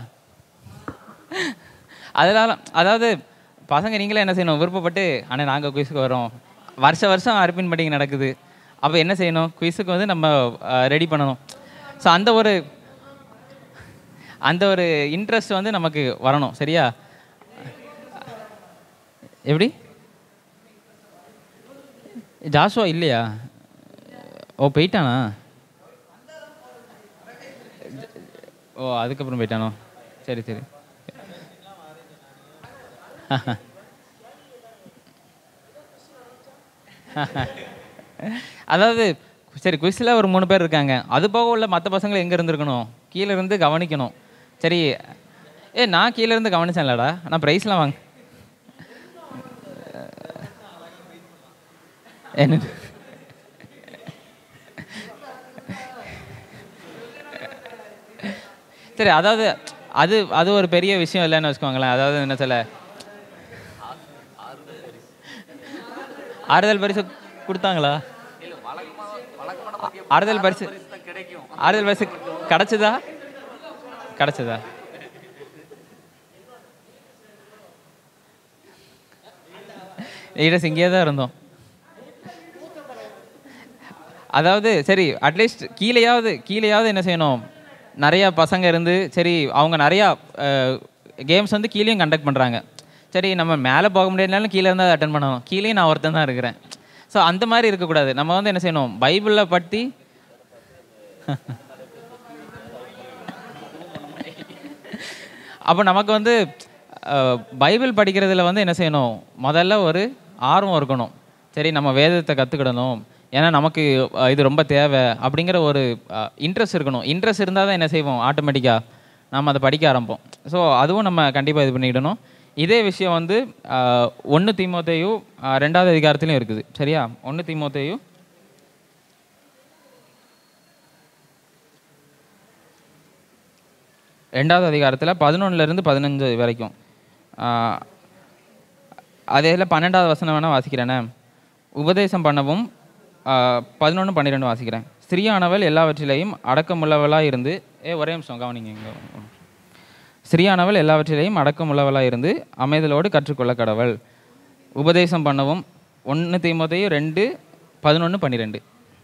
அதனால அதாவது பசங்க நீங்களே என்ன செய்யணும் விருப்பப்பட்டு ஆனால் நாங்கள் குயிஸுக்கு வரோம் வருஷ வருஷம் அர்ப்பின் பண்டிகை நடக்குது அப்போ என்ன செய்யணும் குயிஸுக்கு வந்து நம்ம ரெடி பண்ணணும் ஸோ அந்த ஒரு அந்த ஒரு இன்ட்ரெஸ்ட் வந்து நமக்கு வரணும் சரியா எப்படி ஜாஷுவா இல்லையா ஓ போயிட்டானா ஓ அதுக்கப்புறம் போயிட்டானோ சரி சரி அதாவது சரி குவிஸில் ஒரு மூணு பேர் இருக்காங்க அது போக உள்ள மற்ற பசங்களை எங்கே இருந்திருக்கணும் கீழே இருந்து கவனிக்கணும் சரி ஏ நான் கீழே இருந்து கவனிச்சேன்லடா நான் ப்ரைஸ்லாம் வாங்க என்ன சரி அதாவது அது அது ஒரு பெரிய விஷயம் இல்லைன்னு வச்சுக்கோங்களேன் அதாவது என்ன சொல்ல ஆறுதல் பரிசு கொடுத்தாங்களா ஆறுதல் பரிசு ஆறுதல் பரிசு கிடைச்சதா கிடைச்சதா ஈடஸ் இங்கேயே தான் இருந்தோம் அதாவது சரி அட்லீஸ்ட் கீழேயாவது கீழேயாவது என்ன செய்யணும் நிறையா பசங்க இருந்து சரி அவங்க நிறையா கேம்ஸ் வந்து கீழேயும் கண்டக்ட் பண்ணுறாங்க சரி நம்ம மேலே போக முடியாதுனாலும் கீழே இருந்தால் அட்டன் பண்ணணும் கீழேயும் நான் ஒருத்தன் தான் இருக்கிறேன் ஸோ அந்த மாதிரி இருக்கக்கூடாது நம்ம வந்து என்ன செய்யணும் பைபிளில் பற்றி அப்போ நமக்கு வந்து அஹ், பைபிள் படிக்கிறதுல வந்து என்ன செய்யணும் முதல்ல ஒரு ஆர்வம் இருக்கணும் சரி நம்ம வேதத்தை கற்றுக்கிடணும் ஏன்னா நமக்கு அஹ், இது ரொம்ப தேவை அப்படிங்கிற ஒரு இன்ட்ரெஸ்ட் இருக்கணும் இன்ட்ரெஸ்ட் இருந்தால் தான் என்ன செய்வோம் ஆட்டோமேட்டிக்காக நம்ம அதை படிக்க ஆரம்பிப்போம் ஸோ அதுவும் நம்ம கண்டிப்பாக இது பண்ணிக்கிடணும் இதே விஷயம் வந்து ஒன்று தீமோத்தேயும் அஹ், ரெண்டாவது அதிகாரத்துலையும் இருக்குது சரியா ஒன்று தீமோத்தேயும் ரெண்டாவது அதிகாரத்தில் பதினொன்றுலேருந்து பதினஞ்சு வரைக்கும் ஆஹ், அதே இதில் பன்னெண்டாவது வசனம் வேணால் வாசிக்கிறேனே உபதேசம் பண்ணவும் பதினொன்று பன்னிரெண்டு வாசிக்கிறேன் ஸ்திரீயானவள் எல்லாவற்றிலையும் அடக்கமுள்ளவளாக இருந்து ஏ ஒரே நிமிஷம் கவனிங்க இங்கே ஸ்திரீயானவள் எல்லாவற்றிலையும் அடக்கமுள்ளவளாக இருந்து அமைதலோடு கற்றுக்கொள்ள கடவள் உபதேசம் பண்ணவும் ஒன்று தீமோத்தையும் ரெண்டு பதினொன்று பன்னிரெண்டு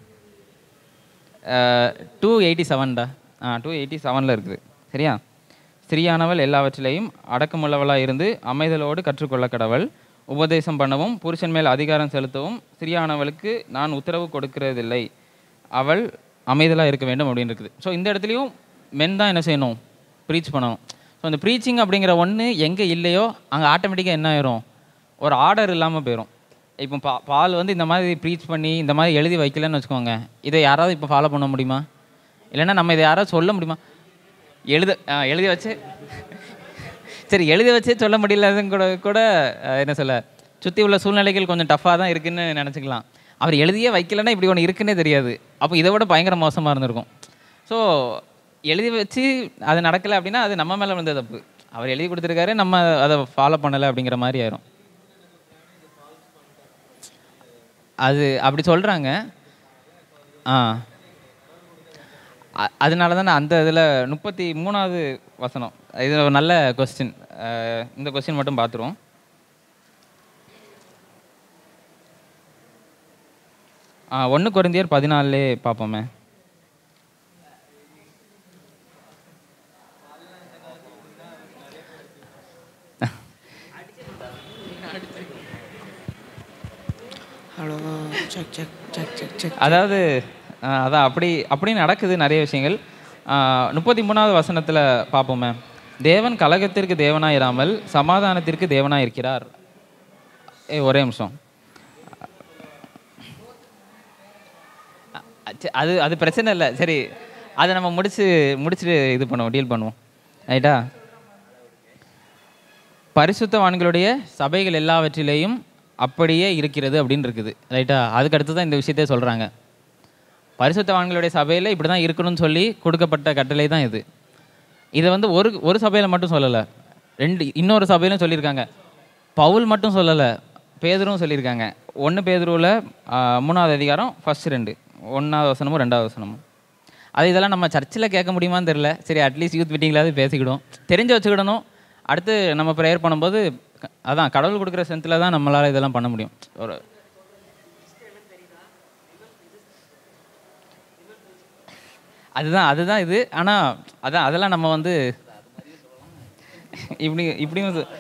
டூ எயிட்டி செவன்டா ஆ டூ எயிட்டி செவனில் இருக்குது சரியா ஸ்திரீயானவள் எல்லாவற்றிலையும் அடக்கமுள்ளவளாக இருந்து அமைதலோடு கற்றுக்கொள்ள கடவள் உபதேசம் பண்ணவும் புருஷன் மேல் அதிகாரம் செலுத்தவும் ஸ்திரீயானவளுக்கு நான் உத்தரவு கொடுக்கிறதில்லை அவள் அமைதலாக இருக்க வேண்டும் அப்படின்னு இருக்குது ஸோ இந்த இடத்துலையும் மென் தான் என்ன செய்யணும் ப்ரீச் பண்ணணும் ஸோ இந்த ப்ரீச்சிங் அப்படிங்கிற ஒன்று எங்கே இல்லையோ அங்கே ஆட்டோமேட்டிக்காக என்ன ஆயிரும் ஒரு ஆர்டர் இல்லாமல் போயிடும் இப்போ பா பால் வந்து இந்த மாதிரி ப்ரீச் பண்ணி இந்த மாதிரி எழுதி வைக்கலன்னு வச்சுக்கோங்க இதை யாராவது இப்போ ஃபாலோ பண்ண முடியுமா இல்லைன்னா நம்ம இதை யாராவது சொல்ல முடியுமா எழுத ஆ, எழுதி வச்சு சரி எழுதி வச்சே சொல்ல முடியலதுன்னு கூட கூட அஹ், என்ன சொல்ல சுற்றி உள்ள சூழ்நிலைகள் கொஞ்சம் டஃப்பாக தான் இருக்குன்னு நினச்சிக்கலாம் அவர் எழுதியே வைக்கலன்னா இப்படி ஒன்று இருக்குன்னே தெரியாது அப்போ இதை விட பயங்கர மோசமாக இருந்திருக்கும் ஸோ எழுதி வச்சு அது நடக்கலை அப்படின்னா அது நம்ம மேலே வந்த தப்பு அவர் எழுதி கொடுத்துருக்காரு நம்ம அதை ஃபாலோ பண்ணலை அப்படிங்கிற மாதிரி ஆயிரும் அது அப்படி சொல்கிறாங்க ஆ அ- அதனால தான் நான் அந்த இதில் முப்பத்தி மூணாவது வசனம் இது ஒரு நல்ல கொஸ்டின் இந்த கொஸ்டின் மட்டும் பார்த்துருவோம் ஒன்று குறைந்தியர் பதினாலே பார்ப்போமே check check check check check அதாவது அஹ், அதான் அப்படி அப்படி நடக்குது நிறைய விஷயங்கள் முப்பத்தி மூணாவது வசனத்தில் பார்ப்போமே தேவன் கலகத்திற்கு தேவனாய் இராமல் சமாதானத்திற்கு தேவனாய் இருக்கிறார் ஏ ஒரே நிமிஷம் அ- சரி, அது அது பிரச்சனை இல்லை சரி அதை நம்ம முடிச்சு முடிச்சுட்டு இது பண்ணுவோம் டீல் பண்ணுவோம் ரைட்டா பரிசுத்தவான்களுடைய சபைகள் எல்லாவற்றிலேயும் அப்படியே இருக்கிறது அப்படின்னு இருக்குது ரைட்டா அதுக்கு அடுத்து தான் இந்த விஷயத்தையே சொல்கிறாங்க பரிசுத்தவான்களுடைய சபையில் இப்படி தான் இருக்கணும்னு சொல்லி கொடுக்கப்பட்ட கட்டளை தான் இது இதை வந்து ஒரு ஒரு சபையில் மட்டும் சொல்லலை ரெண்டு இன்னொரு சபையிலும் சொல்லியிருக்காங்க பவுல் மட்டும் சொல்லலை பேதுரும் சொல்லியிருக்காங்க ஒன்று பேதுருவில் மூணாவது அதிகாரம் ஃபர்ஸ்ட் ரெண்டு ஒன்றாவது வசனமும் ரெண்டாவது வசனமும் அது இதெல்லாம் நம்ம சர்ச்சில் கேட்க முடியுமான்னு தெரில சரி அட்லீஸ்ட் யூத் மீட்டிங்லாவது பேசிக்கிடும் தெரிஞ்சு வச்சுக்கிடணும் அடுத்து நம்ம ப்ரேயர் பண்ணும்போது க- அதான் கடவுள் கொடுக்குற ஸ்ட்ரென்த்தில் தான் நம்மளால் இதெல்லாம் பண்ண முடியும் ஒரு அதுதான் அதுதான் இது ஆனால் அதான் அதெல்லாம் நம்ம வந்து இப்படி இப்படியும் சொ-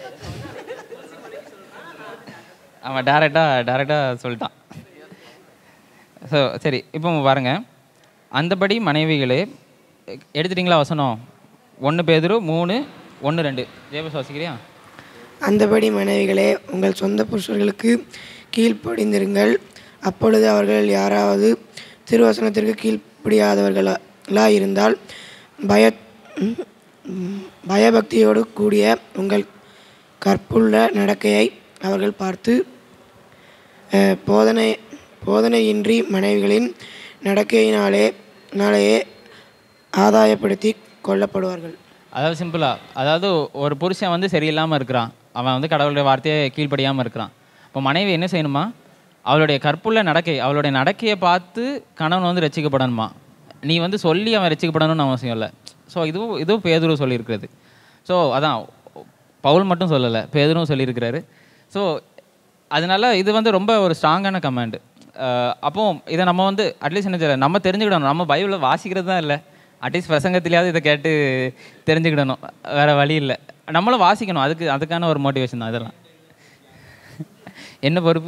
அவன் டேரெக்டாக டேரெக்டாக சொல்லிட்டான் ஸோ சரி இப்போ பாருங்க அந்தபடி மனைவிகளே எ- எடுத்துட்டீங்களா வசனம் ஒன்று பேதுரு மூணு ஒன்று ரெண்டு ஜெயபஸ் வாசிக்கிறியா அந்தபடி மனைவிகளே உங்கள் சொந்த புருஷர்களுக்கு கீழ்ப்படிந்திருங்கள் அப்பொழுது அவர்கள் யாராவது திருவசனத்திற்கு கீழ்ப்படியாதவர்களா இருந்தால் பய ம், ம், பயபக்தியோடு கூடிய உங்கள் கற்புள்ள நடக்கையை அவர்கள் பார்த்து அஹ், போதனை போதனையின்றி மனைவிகளின் நடக்கையினாலே நாளையே ஆதாயப்படுத்தி கொள்ளப்படுவார்கள் அதாவது சிம்பிளா அதாவது ஒரு புருஷன் வந்து சரியில்லாமல் இருக்கிறான் அவன் வந்து கடவுளுடைய வார்த்தையை கீழ்ப்படியாமல் இருக்கிறான் இப்போ மனைவி என்ன செய்யணுமா அவளுடைய கற்புள்ள நடக்கை அவளுடைய நடக்கையை பார்த்து கணவன் வந்து ரசிக்கப்படணுமா நீ வந்து சொல்லி அவன் ரசிக்கப்படணும்னு அவசியம் இல்லை ஸோ இதுவும் இதுவும் பேதுரு சொல்லியிருக்கிறது ஸோ அதான் பவுல் மட்டும் சொல்லலை பேதுரும் சொல்லியிருக்கிறாரு ஸோ அதனால இது வந்து ரொம்ப ஒரு ஸ்ட்ராங்கான கமாண்டு அப்போ இதை நம்ம வந்து அட்லீஸ்ட் என்ன செய்யலாம் நம்ம தெரிஞ்சுக்கிடணும் நம்ம பைபிளில் வாசிக்கிறது தான் இல்லை அட்லீஸ்ட் பிரசங்கத்திலேயாவது இதை கேட்டு தெரிஞ்சுக்கிடணும் வேற வழி இல்லை நம்மளும் வாசிக்கணும் அதுக்கு அதுக்கான ஒரு மோட்டிவேஷன் தான் இதெல்லாம் என்ன பொறுப்பு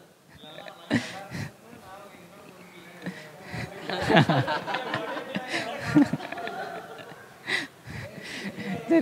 சரி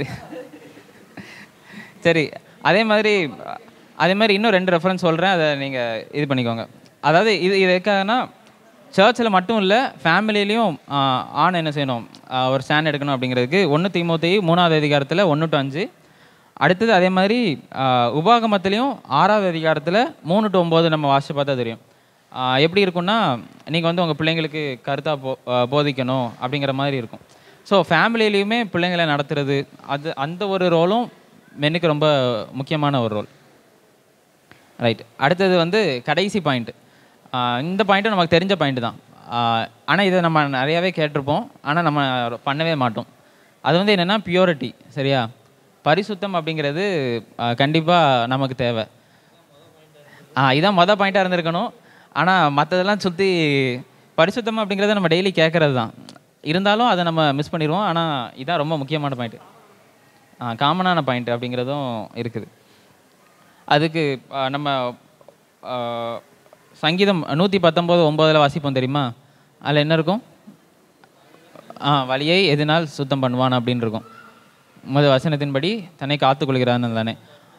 சரி அதே மாதிரி அதே மாதிரி இன்னும் ரெண்டு ரெஃபரன்ஸ் சொல்கிறேன் அதை நீங்கள் இது பண்ணிக்கோங்க அதாவது இது இது எதுக்காகனா சர்ச்சில் மட்டும் இல்லை ஃபேமிலிலையும் ஆண் என்ன செய்யணும் ஆஹ் ஒரு ஸ்டாண்ட் எடுக்கணும் அப்படிங்கிறதுக்கு ஒன்று தீமோத்தி மூணாவது அதிகாரத்தில் ஒன்று டு அஞ்சு அடுத்தது அதே மாதிரி ஆஹ் உபாகமத்துலேயும் ஆறாவது அதிகாரத்தில் மூணு டு ஒம்பது நம்ம வாசிச்சு பார்த்தா தெரியும் ஆஹ் எப்படி இருக்கும்னா நீங்கள் வந்து உங்கள் பிள்ளைங்களுக்கு கருத்தாக போ ஆஹ் போதிக்கணும் அப்படிங்கிற மாதிரி இருக்கும் ஸோ ஃபேமிலியிலையுமே பிள்ளைங்களை நடத்துறது அது அந்த ஒரு ரோலும் மென்னுக்கு ரொம்ப முக்கியமான ஒரு ரோல் ரைட் அடுத்தது வந்து கடைசி பாயிண்ட் இந்த பாயிண்ட்டும் நமக்கு தெரிஞ்ச பாயிண்ட் தான் ஆனால் இதை நம்ம நிறையாவே கேட்டிருப்போம் ஆனால் நம்ம பண்ணவே மாட்டோம் அது வந்து என்னென்னா பியூரிட்டி சரியா பரிசுத்தம் அப்படிங்கிறது கண்டிப்பாக நமக்கு தேவை ஆ இதான் மொதல் பாயிண்ட்டாக இருந்திருக்கணும் ஆனால் மற்றதெல்லாம் சுற்றி பரிசுத்தம் அப்படிங்கிறத நம்ம டெய்லி கேட்குறது தான் இருந்தாலும் அதை நம்ம மிஸ் பண்ணிடுவோம் ஆனால் இதான் ரொம்ப முக்கியமான பாயிண்ட் காமனான பாயிண்ட் அப்படிங்கிறதும் இருக்குது அதுக்கு ஆ, நம்ம ஆ, சங்கீதம் நூற்றி பத்தொம்போது ஒம்போதில் வாசிப்போம் தெரியுமா அதில் என்ன இருக்கும் ஆ வழியை எதனால் சுத்தம் பண்ணுவான் அப்படின்னு இருக்கும் முதல் வசனத்தின்படி தன்னை காத்துக்கொள்கிறான்னு தானே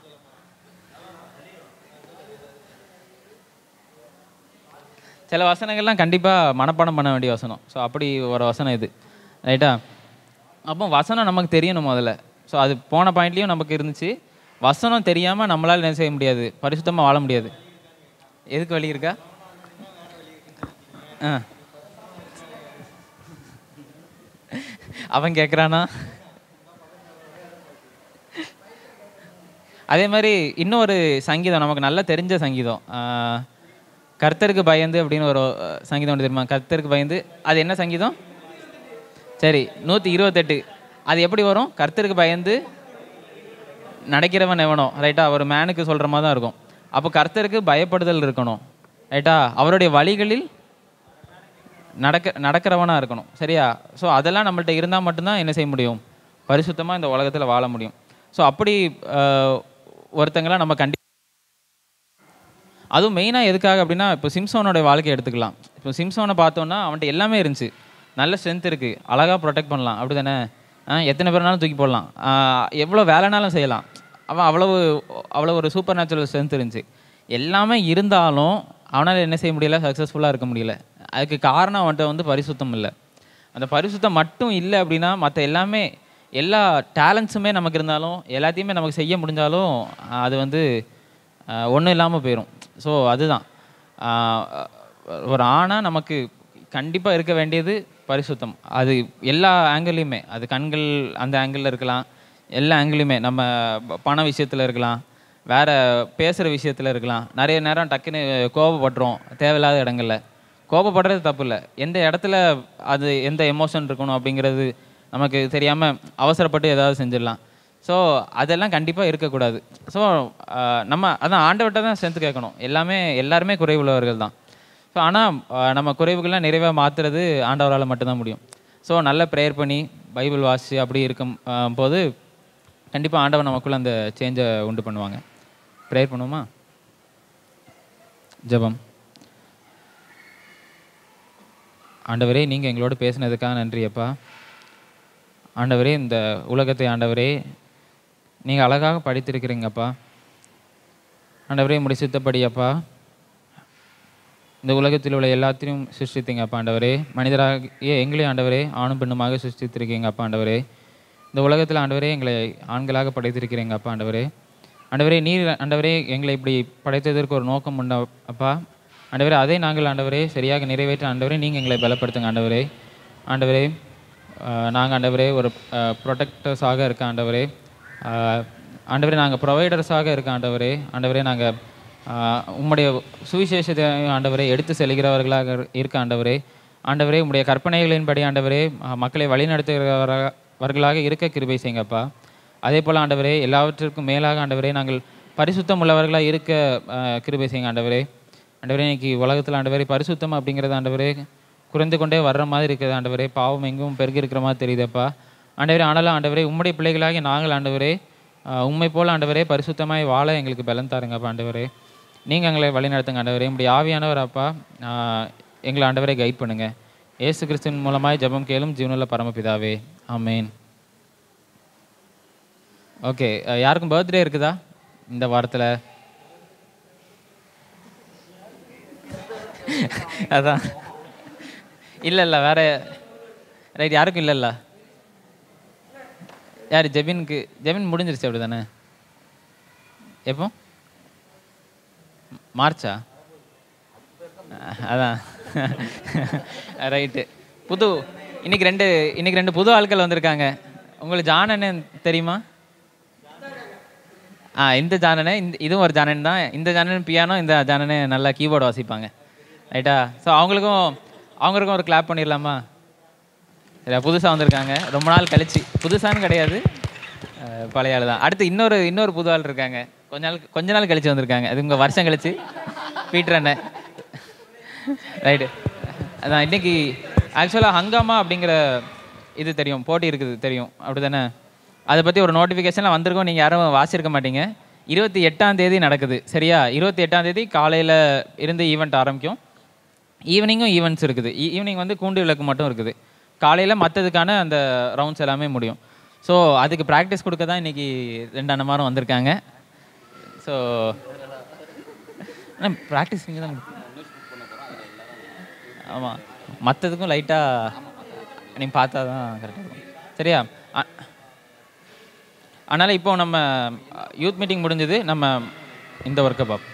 சில வசனங்கள்லாம் கண்டிப்பாக மனப்பாடம் பண்ண வேண்டிய வசனம் ஸோ அப்படி ஒரு வசனம் இது ரைட்டா அப்போ வசனம் நமக்கு தெரியணும் முதல்ல ஸோ அது போன பாயிண்ட்லேயும் நமக்கு இருந்துச்சு வசனம் தெரியாமல் நம்மளால் என்ன செய்ய முடியாது பரிசுத்தமாக வாழ முடியாது எதுக்கு வழி இருக்கா ஆ அவன் கேட்குறானா அதே மாதிரி இன்னொரு சங்கீதம் நமக்கு நல்லா தெரிஞ்ச சங்கீதம் ஆ, கர்த்தருக்கு பயந்து அப்படின்னு ஒரு அஹ், சங்கீதம் ஒன்று தெரியுமா கர்த்தருக்கு பயந்து அது என்ன சங்கீதம் சரி நூற்றி இருபத்தெட்டு அது எப்படி வரும் கர்த்தருக்கு பயந்து நடக்கிறவன் எவனோ ரைட்டா ஒரு மேனுக்கு சொல்கிற மாதிரி தான் இருக்கும் அப்போ கர்த்தருக்கு பயப்படுதல் இருக்கணும் ரைட்டா அவருடைய வழிகளில் நடக்க நடக்கிறவனாக இருக்கணும் சரியா ஸோ அதெல்லாம் நம்மள்ட்ட இருந்தால் மட்டும்தான் என்ன செய்ய முடியும் பரிசுத்தமாக இந்த உலகத்தில் வாழ முடியும் ஸோ அப்படி அஹ், ஒருத்தங்களாம் நம்ம கண்டி அதுவும் மெயினாக எதுக்காக அப்படின்னா இப்போ சிம்சோனோட வாழ்க்கையை எடுத்துக்கலாம் இப்போ சிம்சோனை பார்த்தோன்னா அவன்கிட்ட எல்லாமே இருந்துச்சு நல்ல ஸ்ட்ரென்த் இருக்குது அழகாக ப்ரொடெக்ட் பண்ணலாம் அப்படி தானே எத்தனை பேர்னாலும் தூக்கி போடலாம் எவ்வளோ வேலைனாலும் செய்யலாம் அவன் அவ்வளவு அவ்வளோ ஒரு சூப்பர் நேச்சுரல் ஸ்ட்ரென்த் இருந்துச்சு எல்லாமே இருந்தாலும் அவனால் என்ன செய்ய முடியல சக்ஸஸ்ஃபுல்லாக இருக்க முடியல அதுக்கு காரணம் அவன்கிட்ட வந்து பரிசுத்தம் இல்லை அந்த பரிசுத்தம் மட்டும் இல்லை அப்படின்னா மற்ற எல்லாமே எல்லா டேலண்ட்ஸுமே நமக்கு இருந்தாலும் எல்லாத்தையுமே நமக்கு செய்ய முடிஞ்சாலும் ஆஹ் அது வந்து ஒன்றும் இல்லாமல் போயிடும் ஸோ அதுதான் ஆஹ் ஒரு ஆணாக நமக்கு கண்டிப்பாக இருக்க வேண்டியது பரிசுத்தம் அது எல்லா ஆங்கிள்லையுமே அது கண்கள் அந்த ஆங்கிளில் இருக்கலாம் எல்லா ஆங்கிளுமே நம்ம ப- பண விஷயத்தில் இருக்கலாம் வேற பேசுகிற விஷயத்தில் இருக்கலாம் நிறைய நேரம் டக்குன்னு கோபப்படுறோம் தேவையில்லாத இடங்கள்ல கோபப்படுறது தப்பு இல்லை எந்த இடத்துல அது எந்த எமோஷன் இருக்கணும் அப்படிங்கிறது நமக்கு தெரியாமல் அவசரப்பட்டு ஏதாவது செஞ்சிடலாம் ஸோ அதெல்லாம் கண்டிப்பாக இருக்கக்கூடாது ஸோ நம்ம அதான் ஆண்டவர்கிட்ட தான் ஸ்ட்ரென்த் கேட்கணும் எல்லாமே எல்லாருமே குறைவுள்ளவர்கள் தான் ஸோ ஆனால் நம்ம குறைவுகள்லாம் நிறைவாக மாற்றுறது ஆண்டவரால் மட்டும்தான் முடியும் ஸோ நல்ல ப்ரேயர் பண்ணி பைபிள் வாசி அப்படி இருக்கும் ஆஹ் போது கண்டிப்பாக ஆண்டவர் நமக்குள்ள அந்த சேஞ்சை உண்டு பண்ணுவாங்க ப்ரேயர் பண்ணுவோமா ஜெபம் ஆண்டவரே நீங்கள் எங்களோட பேசினதுக்காக நன்றி அப்பா ஆண்டவரே இந்த உலகத்தை ஆண்டவரே நீங்கள் அழகாக படித்திருக்கிறீங்கப்பா ஆண்டவரே முடிசித்தபடி அப்பா இந்த உலகத்தில் உள்ள எல்லாத்தையும் சிருஷ்டித்தீங்க அப்பா ஆண்டவரே மனிதராகிய எங்களையும் ஆண்டவரே ஆணும் பெண்ணுமாக சிருஷ்டித்திருக்கீங்க அப்பா ஆண்டவரே இந்த உலகத்தில் ஆண்டவரே எங்களை ஆண்களாக படைத்திருக்கிறீங்க அப்பா ஆண்டவரே ஆண்டவரே நீர் ஆண்டவரே எங்களை இப்படி படைத்ததற்கு ஒரு நோக்கம் உண்டா அப்பா ஆண்டவரே அதை நாங்கள் ஆண்டவரே சரியாக நிறைவேற்ற ஆண்டவரே நீங்கள் எங்களை பலப்படுத்துங்க ஆண்டவரே ஆண்டவரே நாங்கள் ஆண்டவரே ஒரு ப்ரொடெக்டர்ஸாக இருக்க ஆண்டவரே ஆஹ், ஆண்டவரே நாங்கள் ப்ரொவைடர்ஸாக இருக்க ஆண்டவரே ஆண்டவரே நாங்கள் உம்முடைய சுவிசேஷத்தை ஆண்டவரே எடுத்து செல்கிறவர்களாக இருக்க ஆண்டவரே ஆண்டவரே உம்முடைய கற்பனைகளின்படி ஆண்டவரே ஆஹ், மக்களை வழிநடத்துகிறவர்களாக இருக்க கிருபை செய்யுங்கப்பா அதே போல் ஆண்டவரே எல்லாவற்றிற்கும் மேலாக ஆண்டவரே நாங்கள் பரிசுத்தம் உள்ளவர்களாக இருக்க ஆஹ், கிருபை செய்யுங்க ஆண்டவரே ஆண்டவரே இன்னைக்கு உலகத்தில் ஆண்டவரே பரிசுத்தம் அப்படிங்கிறது ஆண்டவரே குறைந்து கொண்டே வர்ற மாதிரி இருக்குது ஆண்டவரே பாவம் எங்கும் பெருகி இருக்கிற மாதிரி தெரியுதப்பா ஆண்டவரே ஆனாலும் ஆண்டவரே உம்முடைய பிள்ளைகளாகி நாங்கள் ஆண்டவரே ஆஹ், உம்மை போல் ஆண்டவரே பரிசுத்தமாய் வாழ எங்களுக்கு பலன் தாருங்கப்பா ஆண்டவரே நீங்கள் எங்களை வழிநடத்துங்க ஆண்டவரே உம்முடைய ஆவியானவர் அப்பா ஆஹ், எங்களை ஆண்டவரே கைட் பண்ணுங்க இயேசு கிறிஸ்துவின் மூலமாய் ஜெபம் கேளும் ஜீவனுள்ள பரமபிதாவே ஆமென் ஓகே யாருக்கும் பர்த்டே இருக்குதா இந்த வாரத்தில் அதான் இல்லை இல்லை வேற ரைட் யாருக்கும் இல்லைல்ல யார் ஜெபினுக்கு ஜெபின் முடிஞ்சிருச்சு அப்படி தானே எப்போ மார்ச்சா அஹ், அதான் ரைட்டு புது இன்னைக்கு ரெண்டு இன்னைக்கு ரெண்டு புது ஆட்கள் வந்திருக்காங்க உங்களுக்கு ஜானன் தெரியுமா ஆ இந்த ஜானனே இந்த இதுவும் ஒரு ஜானன் தான் இந்த ஜானன் பியானோ இந்த ஜானனே நல்லா கீபோர்டு வாசிப்பாங்க ரைட்டா ஸோ அவங்களுக்கும் அவங்களுக்கும் ஒரு கிளாப் பண்ணிடலாமா சரியா புதுசாக வந்திருக்காங்க ரொம்ப நாள் கழிச்சு புதுசான்னு கிடையாது அஹ், பழைய ஆள் தான் அடுத்து இன்னொரு இன்னொரு புது ஆள் இருக்காங்க கொஞ்ச நாள் கொஞ்ச நாள் கழிச்சு வந்திருக்காங்க அது உங்கள் வருஷம் கழிச்சு பீட்டர் அண்ணன் ரைட்டு அதான் இன்னைக்கு ஆக்சுவலாக ஹங்காமா அப்படிங்கிற இது தெரியும் போட்டி இருக்குது தெரியும் அப்படி தானே அதை பற்றி ஒரு நோட்டிஃபிகேஷன்லாம் வந்திருக்கோம் நீங்கள் யாரும் வாசியிருக்க மாட்டீங்க இருபத்தி எட்டாம் தேதி நடக்குது சரியா இருபத்தி எட்டாம் தேதி காலையில் இருந்து ஈவெண்ட் ஆரம்பிக்கும் ஈவினிங்கும் ஈவெண்ட்ஸ் இருக்குது ஈவினிங் வந்து கூண்டு விளக்கு மட்டும் இருக்குது காலையில் மற்றதுக்கான அந்த ரவுண்ட்ஸ் எல்லாமே முடியும் ஸோ அதுக்கு ப்ராக்டிஸ் கொடுக்க தான் இன்றைக்கி ரெண்டு அண்ணமாரும் வந்திருக்காங்க ஸோ ஆனால் ப்ராக்டிஸ் நீங்கள் தான் ஆமாம் மற்றதுக்கும் லைட்டாக நீங்கள் பார்த்தா தான் கரெக்டாக இருக்கும் சரியா அ- அதனால் இப்போ நம்ம யூத் மீட்டிங் முடிஞ்சது நம்ம இந்த ஒர்க்கை பார்ப்போம்